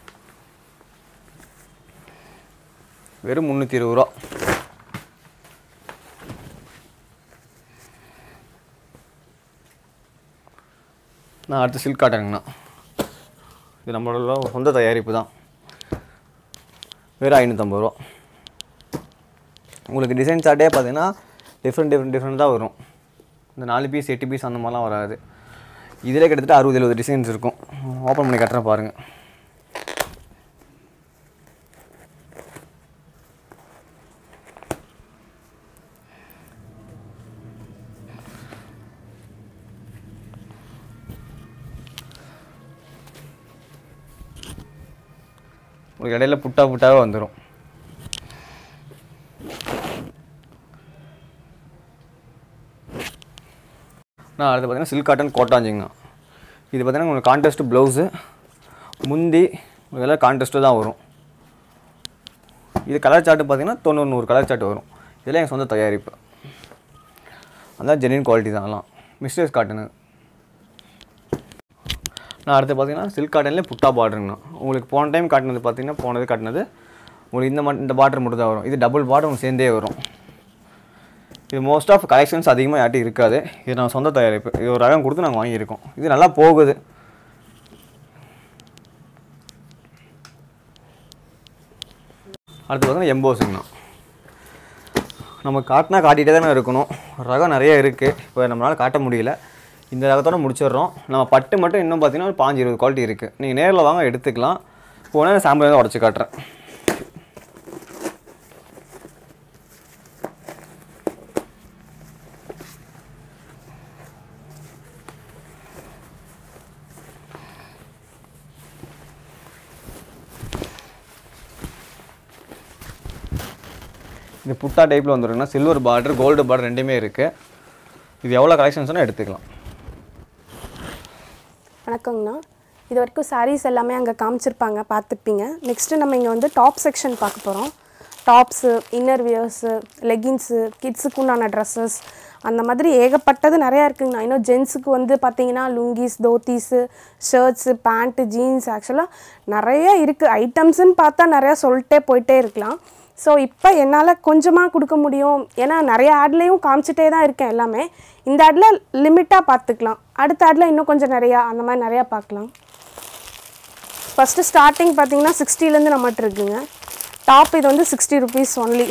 வெறும் முந்நூற்றி இருபது ரூபா நான் அடுத்து சில்க் காட்டனுங்கண்ணா இது நம்மளோட சொந்த தயாரிப்பு தான் வெறும் ஐநூற்றம்பது ரூபா உங்களுக்கு டிசைன் சார்ட்டே பார்த்தீங்கன்னா டிஃப்ரெண்ட் டிஃப்ரெண்ட் டிஃப்ரெண்ட் தான் வரும் இந்த நாலு பீஸ் எட்டு பீஸ் அந்த மாதிரிலாம் வராது இதில் கிட்டத்தட்ட அறுபது எழுபது டிசைன்ஸ் இருக்கும் ஓப்பன் பண்ணி கட்டுறேன் பாருங்கள் உங்களுக்கு இடையில புட்டா புட்டாவே வந்துடும் நான் அடுத்து பார்த்தீங்கன்னா சில்க் காட்டன் கோட்டாஞ்சிங்கண்ணா இது பார்த்தீங்கன்னா உங்களுக்கு கான்டெஸ்ட் ப்ளவுஸு முந்தி இதெல்லாம் கான்டெஸ்ட்டு தான் வரும் இது கலர் சார்ட்டு பார்த்தீங்கன்னா தொண்ணூறு நூறு கலர் சார்ட் வரும் இதெல்லாம் எங்கள் சொந்த தயாரிப்பு அதான் ஜெனின் குவாலிட்டி தான் எல்லாம் மிஸ்டேஸ் காட்டனு நான் அடுத்து பார்த்தீங்கன்னா சில்க் காட்டன்லேயே புட்டா பார்டருங்கண்ணா உங்களுக்கு போன டைம் காட்டினது பார்த்தீங்கன்னா போனது காட்டினது உங்களுக்கு இந்த மட்டும் இந்த பார்டர் மட்டும் தான் வரும் இது டபுள் பார்டர் உங்களுக்கு சேர்ந்தே வரும் இது மோஸ்ட் ஆஃப் கலெக்ஷன்ஸ் அதிகமாக யார்ட்டும் இருக்காது இது நான் சொந்த தயாரிப்பு இது ஒரு ரகம் கொடுத்து நாங்கள் வாங்கியிருக்கோம் இது நல்லா போகுது அடுத்து பார்த்தீங்கன்னா எம்போஸுங்கண்ணா நம்ம காட்டினா காட்டிகிட்டே தானே இருக்கணும் ரகம் நிறைய இருக்குது இப்போ நம்மளால் காட்ட முடியல இந்த ரகத்தோட முடிச்சிடுறோம் நம்ம பட்டு மட்டும் இன்னும் பார்த்தீங்கன்னா ஒரு பாஞ்சு இருபது குவாலிட்டி இருக்குது நீங்கள் நேரில் வாங்க எடுத்துக்கலாம் போனால் சாம்பிள் தான் உடச்சி காட்டுறேன் இது புட்டா டைப்பில் வந்துருக்குன்னா சில்வர் பார்டர் கோல்டு பார்டர் ரெண்டுமே இருக்குது இது எவ்வளோ கலெக்ஷன்ஸ்னால் எடுத்துக்கலாம் வணக்கங்கண்ணா இது வரைக்கும் sarees எல்லாமே அங்கே காமிச்சிருப்பாங்க பார்த்துருப்பீங்க நெக்ஸ்ட்டு நம்ம இங்கே வந்து டாப் செக்ஷன் பார்க்க போகிறோம் டாப்ஸு இன்னர் வியர்ஸு லெகின்ஸு கிட்ஸுக்கு உண்டான ட்ரெஸ்ஸஸ் அந்த மாதிரி ஏகப்பட்டது நிறையா இருக்குங்கண்ணா இன்னும் ஜென்ஸுக்கு வந்து பார்த்தீங்கன்னா lungis dhotis shirts pants jeans ஆக்சுவலாக நிறைய இருக்குது ஐட்டம்ஸ்னு பார்த்தா நிறையா சொல்லிட்டே போயிட்டே இருக்கலாம் ஸோ இப்போ என்னால் கொஞ்சமாக கொடுக்க முடியும் ஏன்னா நிறைய ஆட்லேயும் காமிச்சிட்டே தான் இருக்கேன் எல்லாமே இந்த ஆடில் லிமிட்டாக பார்த்துக்கலாம் அடுத்த ஆடில் இன்னும் கொஞ்சம் நிறையா அந்த மாதிரி நிறையா பார்க்கலாம் ஃபஸ்ட்டு ஸ்டார்டிங் பார்த்தீங்கன்னா சிக்ஸ்டிலேருந்து நம்மகிட்ட இருக்குங்க டாப் இது வந்து sixty rupees only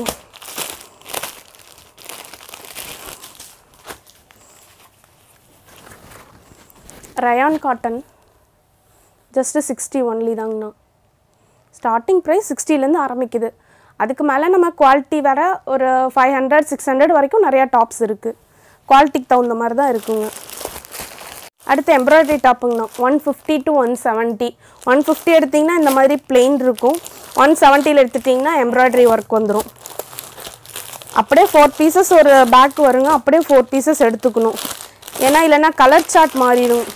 rayon cotton just sixty only தாங்கண்ணா ஸ்டார்டிங் ப்ரைஸ் சிக்ஸ்டிலேருந்து ஆரம்பிக்குது அதுக்கு மேலே நம்ம குவாலிட்டி வர ஒரு ஃபைவ் ஹண்ட்ரட் சிக்ஸ் ஹண்ட்ரட் வரைக்கும் நிறையா டாப்ஸ் இருக்குது குவாலிட்டிக்கு தகுந்த மாதிரி தான் இருக்குங்க அடுத்து எம்ப்ராய்டரி டாப்புங்கண்ணா one fifty to one seventy one fifty எடுத்திங்கன்னா இந்த மாதிரி பிளெயின் இருக்கும் ஒன் செவன்ட்டியில் எடுத்துட்டிங்கன்னா எம்ப்ராய்டரி ஒர்க் வந்துடும் அப்படியே ஃபோர் பீசஸ் ஒரு பேக் வருங்க அப்படியே ஃபோர் பீசஸ் எடுத்துக்கணும் ஏன்னா இல்லைன்னா கலர் சார்ட் மாறிடும்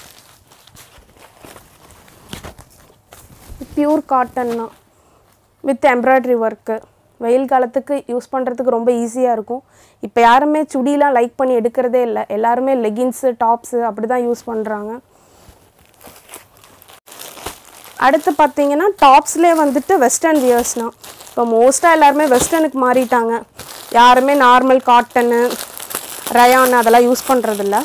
பியூர் காட்டன்னா வித் எம்ப்ராய்டரி ஒர்க்கு வெயில் காலத்துக்கு யூஸ் பண்ணுறதுக்கு ரொம்ப ஈஸியாக இருக்கும் இப்போ யாருமே சுடிலாம் லைக் பண்ணி எடுக்கிறதே இல்லை எல்லாருமே லெகின்ஸு டாப்ஸு அப்படி தான் யூஸ் பண்ணுறாங்க அடுத்து பார்த்தீங்கன்னா டாப்ஸ்லேயே வந்துட்டு வெஸ்டர்ன் வியர்ஸ்னா இப்போ மோஸ்ட்டாக எல்லாருமே வெஸ்டர்னுக்கு மாறிட்டாங்க யாருமே நார்மல் காட்டனு ரயான் அதெல்லாம் யூஸ் பண்ணுறதில்ல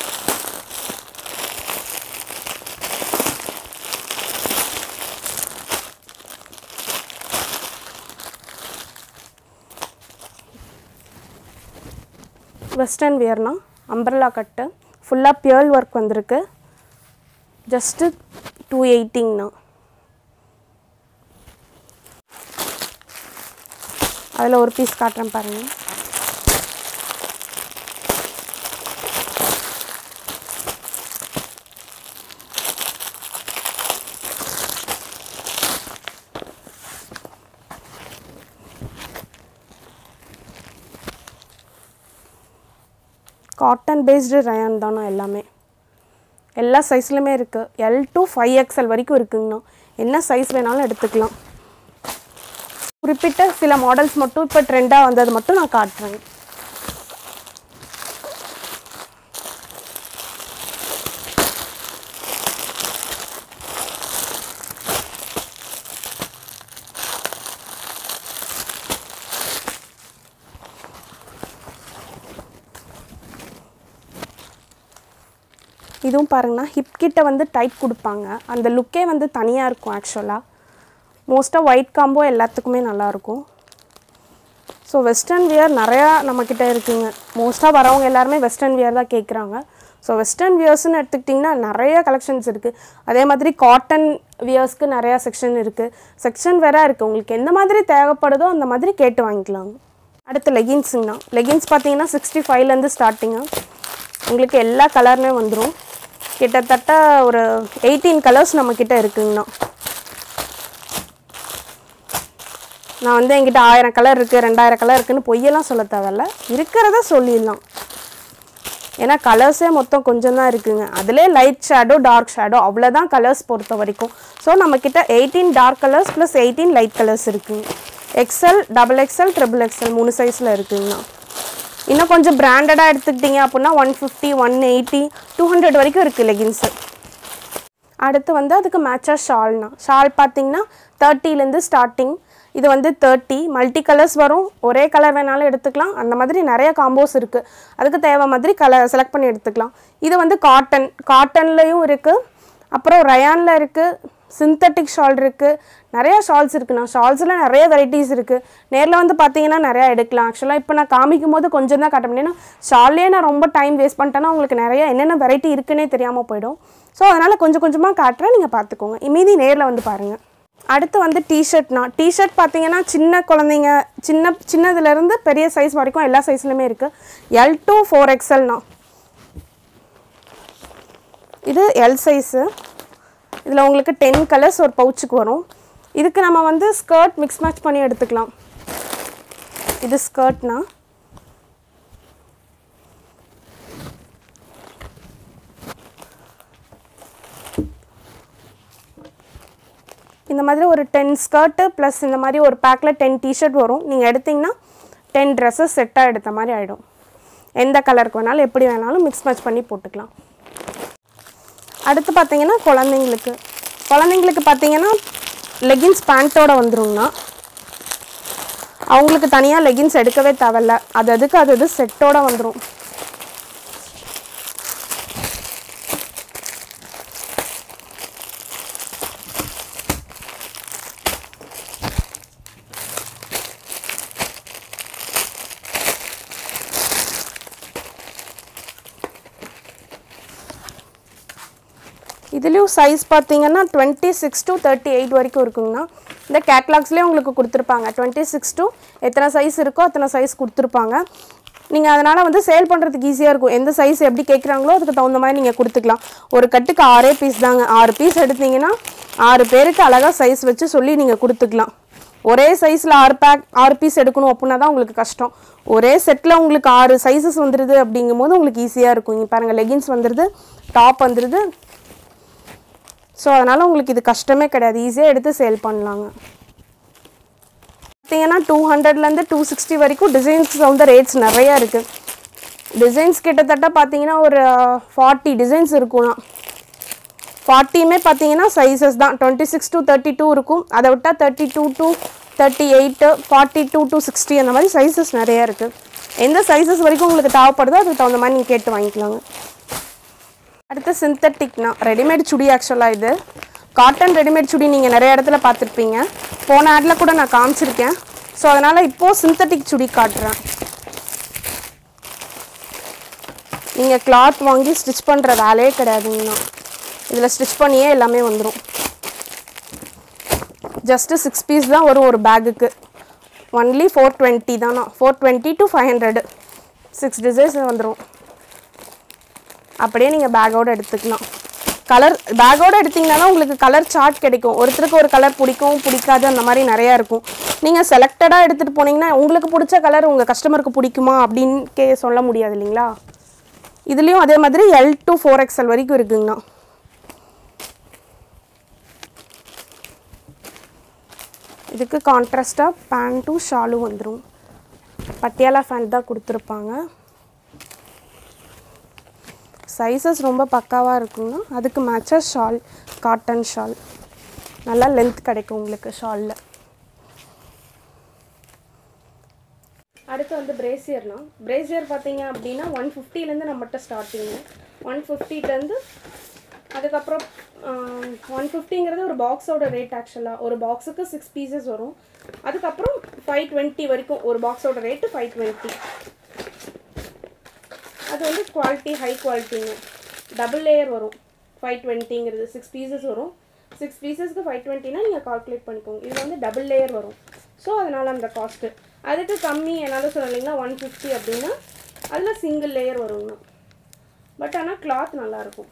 வெஸ்டர்ன் வியர்னா அம்பர்லா கட்டு ஃபுல்லாக பியர்ல் ஒர்க் வந்திருக்கு ஜஸ்ட்டு டூ எயிட்டிங்ண்ணா அதில் ஒரு பீஸ் காட்டுறேன் பாருங்கள் காட்டன் பேஸ்டு ரயான் தானா எல்லாமே எல்லா சைஸ்லையுமே இருக்குது எல் டு ஃபைவ் எக்ஸ்எல் வரைக்கும் இருக்குங்கண்ணா என்ன சைஸ் வேணாலும் எடுத்துக்கலாம் குறிப்பிட்ட சில மாடல்ஸ் மட்டும் இப்போ ட்ரெண்டாக வந்தது மட்டும் நான் காட்டுறேன் இதுவும் பாருங்கண்ணா ஹிப் கிட்ட வந்து டைட் கொடுப்பாங்க அந்த லுக்கே வந்து தனியாக இருக்கும் ஆக்சுவலாக மோஸ்ட்டாக ஒயிட் காம்போ எல்லாத்துக்குமே நல்லாயிருக்கும் ஸோ வெஸ்டர்ன் வியர் நிறையா நம்மக்கிட்ட இருக்குங்க மோஸ்ட்டாக வரவங்க எல்லாருமே வெஸ்டர்ன் வியர் தான் கேட்குறாங்க ஸோ வெஸ்டர்ன் வியர்ஸ்னு எடுத்துக்கிட்டிங்கன்னா நிறைய கலெக்ஷன்ஸ் இருக்குது அதே மாதிரி காட்டன் வியர்ஸ்க்கு நிறையா செக்ஷன் இருக்குது செக்ஷன் வேற இருக்குது உங்களுக்கு எந்த மாதிரி தேவைப்படுதோ அந்த மாதிரி கேட்டு வாங்கிக்கலாங்க அடுத்து லெகின்ஸுங்கண்ணா லெகின்ஸ் பார்த்தீங்கன்னா சிக்ஸ்டி ஃபைவ்லேருந்து ஸ்டார்டிங்காக உங்களுக்கு எல்லா கலருமே வந்துடும் கிட்டத்தட்ட ஒரு எயிட்டீன் கலர்ஸ் நம்மக்கிட்ட இருக்குங்கண்ணா நான் வந்து என்கிட்ட ஆயிரம் கலர் இருக்குது ரெண்டாயிரம் கலர் இருக்குன்னு பொய்யெல்லாம் சொல்ல தேவையில்ல இருக்கிறத சொல்லிடலாம் ஏன்னா கலர்ஸே மொத்தம் கொஞ்சம் தான் இருக்குங்க அதிலே லைட் ஷேடோ டார்க் ஷேடோ அவ்வளோதான் கலர்ஸ் பொறுத்த வரைக்கும் ஸோ நம்மக்கிட்ட eighteen dark colours plus eighteen light colours இருக்குங்க XL double XL triple XL மூணு சைஸில் இருக்குங்கண்ணா இன்னும் கொஞ்சம் பிராண்டடாக எடுத்துக்கிட்டிங்க அப்படின்னா one fifty one eighty two hundred வரைக்கும் இருக்குது லெகின்ஸு அடுத்து வந்து அதுக்கு மேட்சாக ஷால்னா ஷால் பார்த்தீங்கன்னா தேர்ட்டிலேருந்து ஸ்டார்டிங் இது வந்து தேர்ட்டி மல்டி கலர்ஸ் வரும் ஒரே கலர் வேணாலும் எடுத்துக்கலாம் அந்த மாதிரி நிறைய காம்போஸ் இருக்குது அதுக்கு தேவை மாதிரி கலர் செலக்ட் பண்ணி எடுத்துக்கலாம் இது வந்து காட்டன் காட்டன்லேயும் இருக்குது அப்புறம் ரயானில் இருக்குது சிந்தட்டிக் ஷால் இருக்குது நிறைய ஷால்ஸ் இருக்குண்ணா ஷால்ஸில் நிறைய வெரைட்டிஸ் இருக்குது நேரில் வந்து பார்த்தீங்கன்னா நிறையா எடுக்கலாம் ஆக்சுவலாக இப்போ நான் காமிக்கும் போது கொஞ்சம் தான் காட்ட முடியும் ஏன்னா ஷால்லே நான் ரொம்ப டைம் வேஸ்ட் பண்ணிட்டேன்னா உங்களுக்கு நிறைய என்னென்ன வெரைட்டி இருக்குன்னே தெரியாமல் போயிடும் ஸோ அதனால் கொஞ்சம் கொஞ்சமாக காட்டுறேன் நீங்கள் பார்த்துக்கோங்க மீதி நேரில் வந்து பாருங்கள் அடுத்து வந்து டிஷர்ட்னா டிஷர்ட் பார்த்தீங்கன்னா சின்ன குழந்தைங்க சின்ன சின்னதுலேருந்து பெரிய சைஸ் வரைக்கும் எல்லா சைஸ்லையுமே இருக்குது எல் டு ஃபோர் எக்ஸல்னா இது எல் சைஸு இதில் உங்களுக்கு டென் கலர்ஸ் ஒரு பவுச்சுக்கு வரும் இதுக்கு நம்ம வந்து ஸ்கர்ட் மிக்ஸ் மேட்ச் பண்ணி எடுத்துக்கலாம் இது ஸ்கர்ட்னா இந்த மாதிரி ஒரு டென் ஸ்கர்ட்டு ப்ளஸ் இந்த மாதிரி ஒரு பேக்கில் டென் டிஷர்ட் வரும் நீங்கள் எடுத்திங்கன்னா டென் ட்ரெஸ்ஸஸ் செட்டாக எடுத்த மாதிரி ஆகிடும் எந்த கலருக்கு வேணாலும் எப்படி வேணாலும் மிக்ஸ் மேட்ச் பண்ணி போட்டுக்கலாம் அடுத்து பார்த்தீங்கன்னா குழந்தைங்களுக்கு குழந்தைங்களுக்கு பார்த்தீங்கன்னா லெகின்ஸ் பேண்ட்டோட வந்துருங்கண்ணா அவங்களுக்கு தனியாக லெகின்ஸ் எடுக்கவே தேவையில்ல அது அதுக்கு அது அது செட்டோட வந்துடும் இதுலேயும் சைஸ் பார்த்தீங்கன்னா twenty six to thirty eight வரைக்கும் இருக்குங்கண்ணா இந்த கேட்லாக்ஸ்லேயே உங்களுக்கு கொடுத்துருப்பாங்க டுவெண்ட்டி சிக்ஸ் to எத்தனை சைஸ் இருக்கோ அத்தனை சைஸ் கொடுத்துருப்பாங்க நீங்கள் அதனால் வந்து சேல் பண்ணுறதுக்கு ஈஸியாக இருக்கும் எந்த சைஸ் எப்படி கேட்குறாங்களோ அதுக்கு தகுந்த மாதிரி நீங்கள் கொடுத்துக்கலாம் ஒரு கட்டுக்கு ஆறே பீஸ் தாங்க ஆறு பீஸ் எடுத்தீங்கன்னா ஆறு பேருக்கு அழகாக சைஸ் வச்சு சொல்லி நீங்கள் கொடுத்துக்கலாம் ஒரே சைஸில் ஆறு பேக் ஆறு பீஸ் எடுக்கணும் அப்படின்னா தான் உங்களுக்கு கஷ்டம் ஒரே செட்டில் உங்களுக்கு ஆறு சைஸஸ் வந்துடுது அப்படிங்கும்போது உங்களுக்கு ஈஸியாக இருக்கும் இங்கே பாருங்கள் லெகின்ஸ் வந்துடுது டாப் வந்துடுது ஸோ அதனால் உங்களுக்கு இது கஷ்டமே கிடையாது ஈஸியாக எடுத்து சேல் பண்ணலாங்க பார்த்தீங்கன்னா டூ ஹண்ட்ரட்லேருந்து டூ சிக்ஸ்டி வரைக்கும் டிசைன்ஸ் வந்து ரேட்ஸ் நிறையா இருக்குது டிசைன்ஸ் கிட்டத்தட்ட பார்த்தீங்கன்னா ஒரு ஃபார்ட்டி டிசைன்ஸ் இருக்கும்னா ஃபார்ட்டியுமே பார்த்தீங்கன்னா சைஸஸ் தான் twenty six to thirty two இருக்கும் அதை விட்டால் thirty two to thirty eight forty two to sixty அந்த மாதிரி சைஸஸ் நிறையா இருக்குது எந்த சைஸஸ் வரைக்கும் உங்களுக்கு தேவைப்படுதோ அதுக்கு தகுந்த மாதிரி நீங்கள் கேட்டு வாங்கிக்கலாங்க அடுத்து சிந்தட்டிக்னா ரெடிமேட் சுடி ஆக்சுவலாக இது காட்டன் ரெடிமேட் சுடி நீங்கள் நிறைய இடத்துல பார்த்துருப்பீங்க போன ஆடில் கூட நான் காமிச்சிருக்கேன் ஸோ அதனால் இப்போது சிந்தட்டிக் சுடி காட்டுறேன் நீங்கள் கிளாத் வாங்கி ஸ்டிச் பண்ணுற வேலையே கிடையாதுங்கண்ணா இதில் ஸ்டிச் பண்ணியே எல்லாமே வந்துடும் ஜஸ்ட்டு சிக்ஸ் பீஸ் தான் வரும் ஒரு பேக்குக்கு ஒன்லி ஃபோர் டுவெண்ட்டி தானா four twenty to five hundred six designs வந்துடும் அப்படியே நீங்கள் பேக்கோடு எடுத்துக்கலாம் கலர் பேக்கோடு எடுத்தீங்கன்னா தான் உங்களுக்கு கலர் சார்ட் கிடைக்கும் ஒருத்தருக்கு ஒரு கலர் பிடிக்கும் பிடிக்காது அந்த மாதிரி நிறையா இருக்கும் நீங்கள் செலக்டடாக எடுத்துகிட்டு போனீங்கன்னா உங்களுக்கு பிடிச்ச கலர் உங்கள் கஸ்டமருக்கு பிடிக்குமா அப்படின்னு கே சொல்ல முடியாது இல்லைங்களா இதுலேயும் அதே மாதிரி எல் டு ஃபோர் எக்ஸ்எல் வரைக்கும் இருக்குங்கண்ணா இதுக்கு கான்ட்ராஸ்டாக பேண்ட்டும் ஷாலும் வந்துடும் பட்டியாலா ஃபேண்ட் தான் கொடுத்துருப்பாங்க சைஸஸ் ரொம்ப பக்காவாக இருக்குங்க அதுக்கு மேட்சாக ஷால் காட்டன் ஷால் நல்லா லென்த் கிடைக்கும் உங்களுக்கு ஷாலில் அடுத்து வந்து பிரேசியர்னா பிரேசியர் பார்த்தீங்க அப்படின்னா ஒன் ஃபிஃப்டிலேருந்து நம்மகிட்ட ஸ்டார்டிங்கு ஒன் ஃபிஃப்டிலேருந்து அதுக்கப்புறம் ஒன் ஃபிஃப்டிங்கிறது ஒரு பாக்ஸோட ரேட் ஆக்சுவலாக ஒரு பாக்ஸுக்கு சிக்ஸ் பீசஸ் வரும் அதுக்கப்புறம் ஃபைவ் டுவெண்ட்டி வரைக்கும் ஒரு பாக்ஸோட ரேட்டு ஃபைவ் டுவெண்ட்டி அது வந்து குவாலிட்டி ஹை குவாலிட்டிங்க டபுள் லேயர் வரும் ஃபைவ் டுவெண்ட்டிங்கிறது சிக்ஸ் பீசஸ் வரும் சிக்ஸ் பீசஸ்க்கு ஃபைவ் டுவெண்ட்டினா நீங்கள் கால்குலேட் பண்ணிக்கோங்க இது வந்து டபுள் லேயர் வரும் ஸோ அதனால் அந்த காஸ்ட்டு அதுக்கு கம்மி என்னால் சொல்லலைங்கன்னா ஒன் ஃபிஃப்டி அப்படின்னா அதில் சிங்கிள் லேயர் வருங்கண்ணா பட் ஆனால் கிளாத் நல்லாயிருக்கும்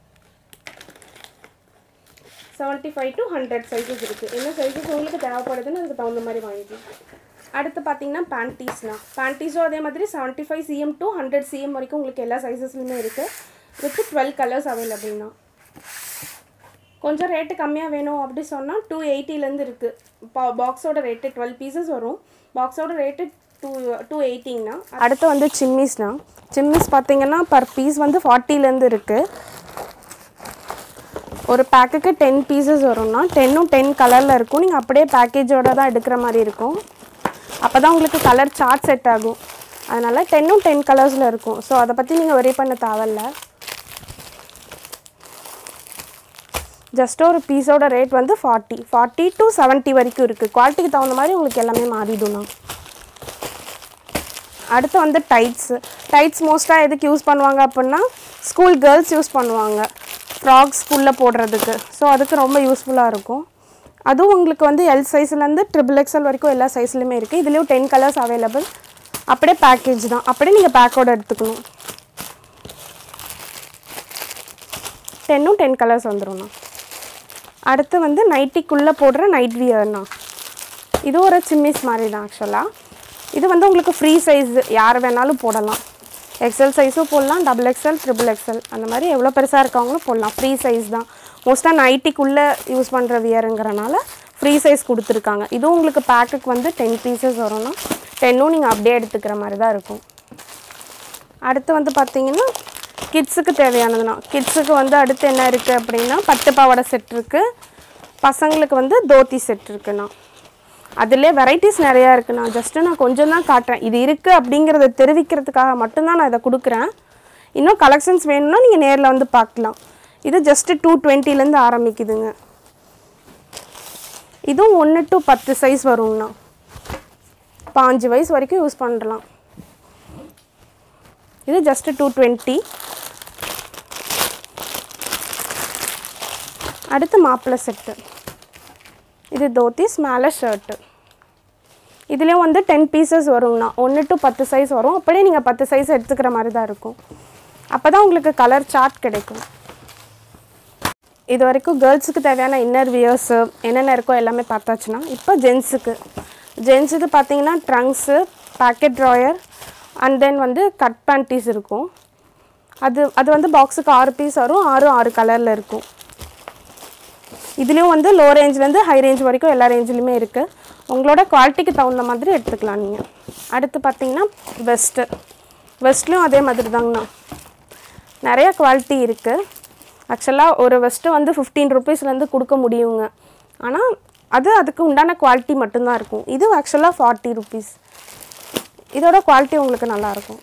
seventy five to hundred sizes இருக்குது என்ன சைஸஸ் உங்களுக்கு தேவைப்படுதுன்னு அதுக்கு தகுந்த மாதிரி வாங்கிக்கலாம் அடுத்து பார்த்தீங்கன்னா பேண்டீஸ்னா பேண்டீஸும் அதே மாதிரி seventy five CM to hundred CM வரைக்கும் உங்களுக்கு எல்லா சைஸஸ்லையுமே இருக்குது வித் டுவெல் கலர்ஸ் அவைலபிள்னா கொஞ்சம் ரேட்டு கம்மியாக வேணும் அப்படி சொன்னால் டூ எயிட்டிலேருந்து இருக்குது பா பாக்ஸோட ரேட்டு டுவெல் பீசஸ் வரும் பாக்ஸோட ரேட்டு டூ டூ எயிட்டிங்னா அடுத்து வந்து சிம்மிஸ்னா சிம்மிஸ் பார்த்தீங்கன்னா பர் பீஸ் வந்து ஃபார்ட்டிலேருந்து இருக்குது ஒரு பேக்குக்கு டென் பீசஸ் வரும்னா டென்னும் டென் கலரில் இருக்கும் நீங்கள் அப்படியே பேக்கேஜோட தான் எடுக்கிற மாதிரி இருக்கும் அப்போ தான் உங்களுக்கு கலர் சார்ட் செட் ஆகும் அதனால் டென்னும் டென் கலர்ஸில் இருக்கும் ஸோ அதை பற்றி நீங்கள் வரி பண்ண தேவையில்ல ஜஸ்ட் ஒரு பீஸோட ரேட் வந்து ஃபார்ட்டி ஃபார்ட்டி டு செவன்ட்டி வரைக்கும் இருக்குது குவாலிட்டிக்கு தகுந்த மாதிரி உங்களுக்கு எல்லாமே மாறிடும்ண்ணா அடுத்து வந்து டைட்ஸ் டைட்ஸ் மோஸ்ட்டாக எதுக்கு யூஸ் பண்ணுவாங்க அப்படின்னா ஸ்கூல் கேர்ள்ஸ் யூஸ் பண்ணுவாங்க ஃப்ராக்ஸ் ஸ்கூலில் போடுறதுக்கு ஸோ அதுக்கு ரொம்ப யூஸ்ஃபுல்லாக இருக்கும் அதுவும் உங்களுக்கு வந்து எல் சைஸ்லேருந்து ட்ரிபிள் எக்ஸ்எல் வரைக்கும் எல்லா சைஸ்லையுமே இருக்குது இதுலேயும் டென் கலர்ஸ் அவைலபிள் அப்படியே பேக்கேஜ் தான் அப்படியே நீங்கள் பேக்கோட எடுத்துக்கணும் டென்னும் டென் கலர்ஸ் வந்துடும்ண்ணா அடுத்து வந்து நைட்டிக்குள்ளே போடுற நைட் வியர்ண்ணா இது ஒரு சிம்மிஸ் மாதிரி தான் ஆக்சுவலாக இது வந்து உங்களுக்கு ஃப்ரீ சைஸ் யார் வேணாலும் போடலாம் எக்ஸல் சைஸும் போடலாம் டபுள் எக்ஸல் ட்ரிபிள் எக்ஸல் அந்த மாதிரி எவ்வளோ பெருசாக இருக்கவங்களும் போடலாம் ஃப்ரீ சைஸ் தான் மோஸ்ட்டாக நைட்டிக்குள்ளே யூஸ் பண்ணுற வியருங்கிறனால ஃப்ரீ சைஸ் கொடுத்துருக்காங்க இதுவும் உங்களுக்கு பேக்குக்கு வந்து டென் பீசஸ் வரும்னா டென்னும் நீங்கள் அப்படியே எடுத்துக்கிற மாதிரி தான் இருக்கும் அடுத்து வந்து பார்த்தீங்கன்னா கிட்ஸுக்கு தேவையானதுண்ணா கிட்ஸுக்கு வந்து அடுத்து என்ன இருக்குது அப்படின்னா பட்டு பாவாடை செட் இருக்குது பசங்களுக்கு வந்து தோத்தி செட் இருக்குண்ணா அதிலே வெரைட்டிஸ் நிறையா இருக்குது நான் ஜஸ்ட்டு நான் கொஞ்சம் தான் காட்டுறேன் இது இருக்குது அப்படிங்கிறத தெரிவிக்கிறதுக்காக மட்டும்தான் நான் இதை கொடுக்குறேன் இன்னும் கலெக்ஷன்ஸ் வேணும்னா நீங்கள் நேரில் வந்து பார்க்கலாம் இது ஜஸ்ட்டு டூ டுவெண்ட்டிலேருந்து ஆரம்பிக்குதுங்க இதுவும் ஒன்று டு பத்து சைஸ் வருங்கண்ணா பாஞ்சு வயசு வரைக்கும் யூஸ் பண்ணலாம் இது ஜஸ்ட்டு டூ டுவெண்ட்டி அடுத்து மாப்பிள்ளை செட்டு இது தோத்திஸ் மேலே ஷர்ட்டு இதுலேயும் வந்து டென் பீசஸ் வருங்கண்ணா ஒன்று டு பத்து சைஸ் வரும் அப்படியே நீங்கள் பத்து சைஸ் எடுத்துக்கிற மாதிரி தான் இருக்கும் அப்போ தான் உங்களுக்கு கலர் சார்ட் கிடைக்கும் இது வரைக்கும் கேர்ள்ஸுக்கு தேவையான இன்னர் வியர்ஸு என்னென்ன இருக்கோ எல்லாமே பார்த்தாச்சுன்னா இப்போ ஜென்ஸுக்கு ஜென்ஸுக்கு பார்த்தீங்கன்னா trunks packet drawer and then வந்து கட் பேண்டீஸ் இருக்கும் அது அது வந்து பாக்ஸுக்கு ஆறு பீஸ் வரும் ஆறும் ஆறு கலரில் இருக்கும் இதுலேயும் வந்து லோ ரேஞ்ச்லேருந்து ஹை ரேஞ்ச் வரைக்கும் எல்லா ரேஞ்சிலுமே இருக்குது உங்களோட குவாலிட்டிக்கு தகுந்த மாதிரி எடுத்துக்கலாம் நீங்கள் அடுத்து பார்த்தீங்கன்னா வெஸ்ட்டு வெஸ்ட்லேயும் அதே மாதிரி தாங்கண்ணா நிறைய குவாலிட்டி இருக்குது ஆக்சுவலாக ஒரு வெஸ்ட்டு வந்து ஃபிஃப்டீன் ருபீஸ்லேருந்து கொடுக்க முடியுங்க ஆனால் அது அதுக்கு உண்டான குவாலிட்டி மட்டும்தான் இருக்கும் இது ஆக்சுவலாக ஃபார்ட்டி ருபீஸ் இதோட குவாலிட்டி உங்களுக்கு நல்லாயிருக்கும்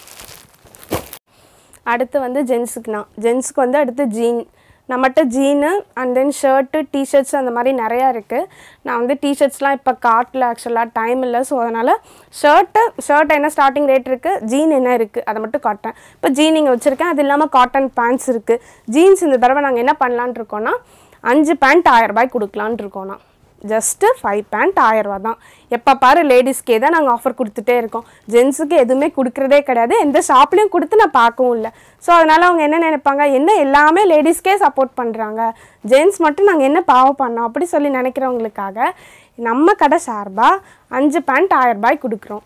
அடுத்து வந்து ஜென்ஸுக்குண்ணா ஜென்ஸுக்கு வந்து அடுத்து ஜீன் நம்மகிட்ட jean and then shirt T-shirts அந்த மாதிரி நிறையா இருக்குது நான் வந்து டிஷர்ட்ஸ்லாம் இப்போ காட்டில் ஆக்சுவலாக டைம் இல்லை ஸோ அதனால் ஷர்ட்டு ஷர்ட் என்ன ஸ்டார்டிங் ரேட் இருக்குது ஜீன் என்ன இருக்குது அதை மட்டும் காட்டேன் இப்போ ஜீன் இங்கே வச்சுருக்கேன் அது இல்லாமல் காட்டன் பேண்ட்ஸ் இருக்குது ஜீன்ஸ் இந்த தடவை நாங்கள் என்ன பண்ணலான்னு இருக்கோன்னா அஞ்சு பேண்ட் ஆயிரம் ரூபாய்க்கு கொடுக்கலான்னு இருக்கோண்ணா ஜஸ்ட்டு ஃபைவ் பேண்ட் ஆயிரரூவா தான் எப்போ பாரு லேடிஸ்க்கே தான் நாங்கள் ஆஃபர் கொடுத்துட்டே இருக்கோம் ஜென்ஸுக்கு எதுவுமே கொடுக்குறதே கிடையாது எந்த ஷாப்லேயும் கொடுத்து நான் பார்க்கவும் இல்லை ஸோ அதனால் அவங்க என்ன நினைப்பாங்க என்ன எல்லாமே லேடிஸ்க்கே சப்போர்ட் பண்ணுறாங்க ஜென்ஸ் மட்டும் நாங்கள் என்ன பாவம் பண்ணோம் அப்படி சொல்லி நினைக்கிறவங்களுக்காக நம்ம கடை சார்பாக அஞ்சு பேண்ட் ஆயிரம் ரூபாய்க்கு கொடுக்குறோம்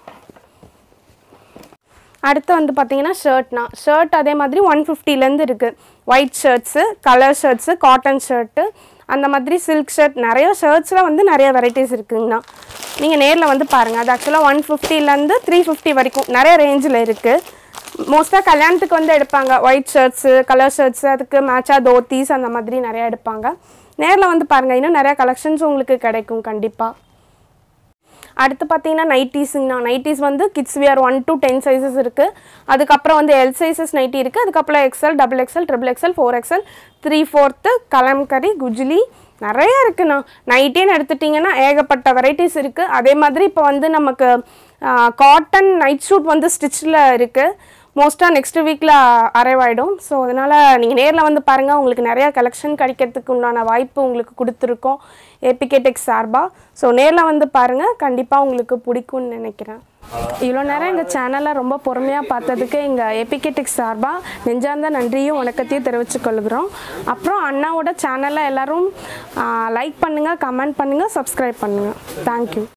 அடுத்து வந்து பார்த்தீங்கன்னா ஷர்ட்னா ஷர்ட் அதே மாதிரி ஒன் ஃபிஃப்டிலேருந்து இருக்குது white shirts colour shirts cotton shirt அந்த மாதிரி சில்க் ஷர்ட் நிறைய ஷர்ட்ஸில் வந்து நிறைய வெரைட்டிஸ் இருக்குங்கண்ணா நீங்கள் நேரில் வந்து பாருங்கள் அது ஆக்சுவலாக ஒன் ஃபிஃப்டிலேருந்து த்ரீ ஃபிஃப்டி வரைக்கும் நிறைய ரேஞ்சில் இருக்குது மோஸ்ட்டாக கல்யாணத்துக்கு வந்து எடுப்பாங்க ஒயிட் ஷர்ட்ஸு கலர் ஷர்ட்ஸு அதுக்கு மேட்சாக தோத்தீஸ் அந்த மாதிரி நிறையா எடுப்பாங்க நேரில் வந்து பாருங்கள் இன்னும் நிறையா கலெக்ஷன்ஸ் உங்களுக்கு கிடைக்கும் கண்டிப்பாக அடுத்து பார்த்தீங்கன்னா நைட்டிஸுங்கண்ணா நைட்டிஸ் வந்து kids wear one to ten sizes இருக்குது அதுக்கப்புறம் வந்து எல் சைஸஸ் நைட்டி இருக்குது அதுக்கப்புறம் XL double XL triple XL four XL three fourth Kalamkari குஜ்லி நிறைய இருக்குண்ணா நைட்டின்னு எடுத்துட்டிங்கன்னா ஏகப்பட்ட வெரைட்டிஸ் இருக்குது அதே மாதிரி இப்போ வந்து நமக்கு காட்டன் நைட் ஷூட் வந்து ஸ்டிச்சில் இருக்குது மோஸ்ட்டாக நெக்ஸ்ட் வீக்கில் அரைவ் ஆகிடும் ஸோ அதனால் நீங்கள் நேரில் வந்து பாருங்கள் உங்களுக்கு நிறையா கலெக்ஷன் கிடைக்கிறதுக்கு உண்டான வாய்ப்பு உங்களுக்கு கொடுத்துருக்கோம் ஏபிகே டெக் சார்பாக ஸோ நேரில் வந்து பாருங்கள் கண்டிப்பாக உங்களுக்கு பிடிக்கும்னு நினைக்கிறேன் இவ்வளோ நேரம் எங்கள் சேனலை ரொம்ப பொறுமையாக பார்த்ததுக்கு எங்கள் ஏபிகே டெக் சார்பாக நெஞ்சார்ந்த நன்றியும் வணக்கத்தையும் தெரிவித்துக் கொள்கிறோம் அப்புறம் அண்ணாவோட சேனலை எல்லோரும் லைக் பண்ணுங்கள் கமெண்ட் பண்ணுங்கள் சப்ஸ்கிரைப் பண்ணுங்கள் தேங்க்யூ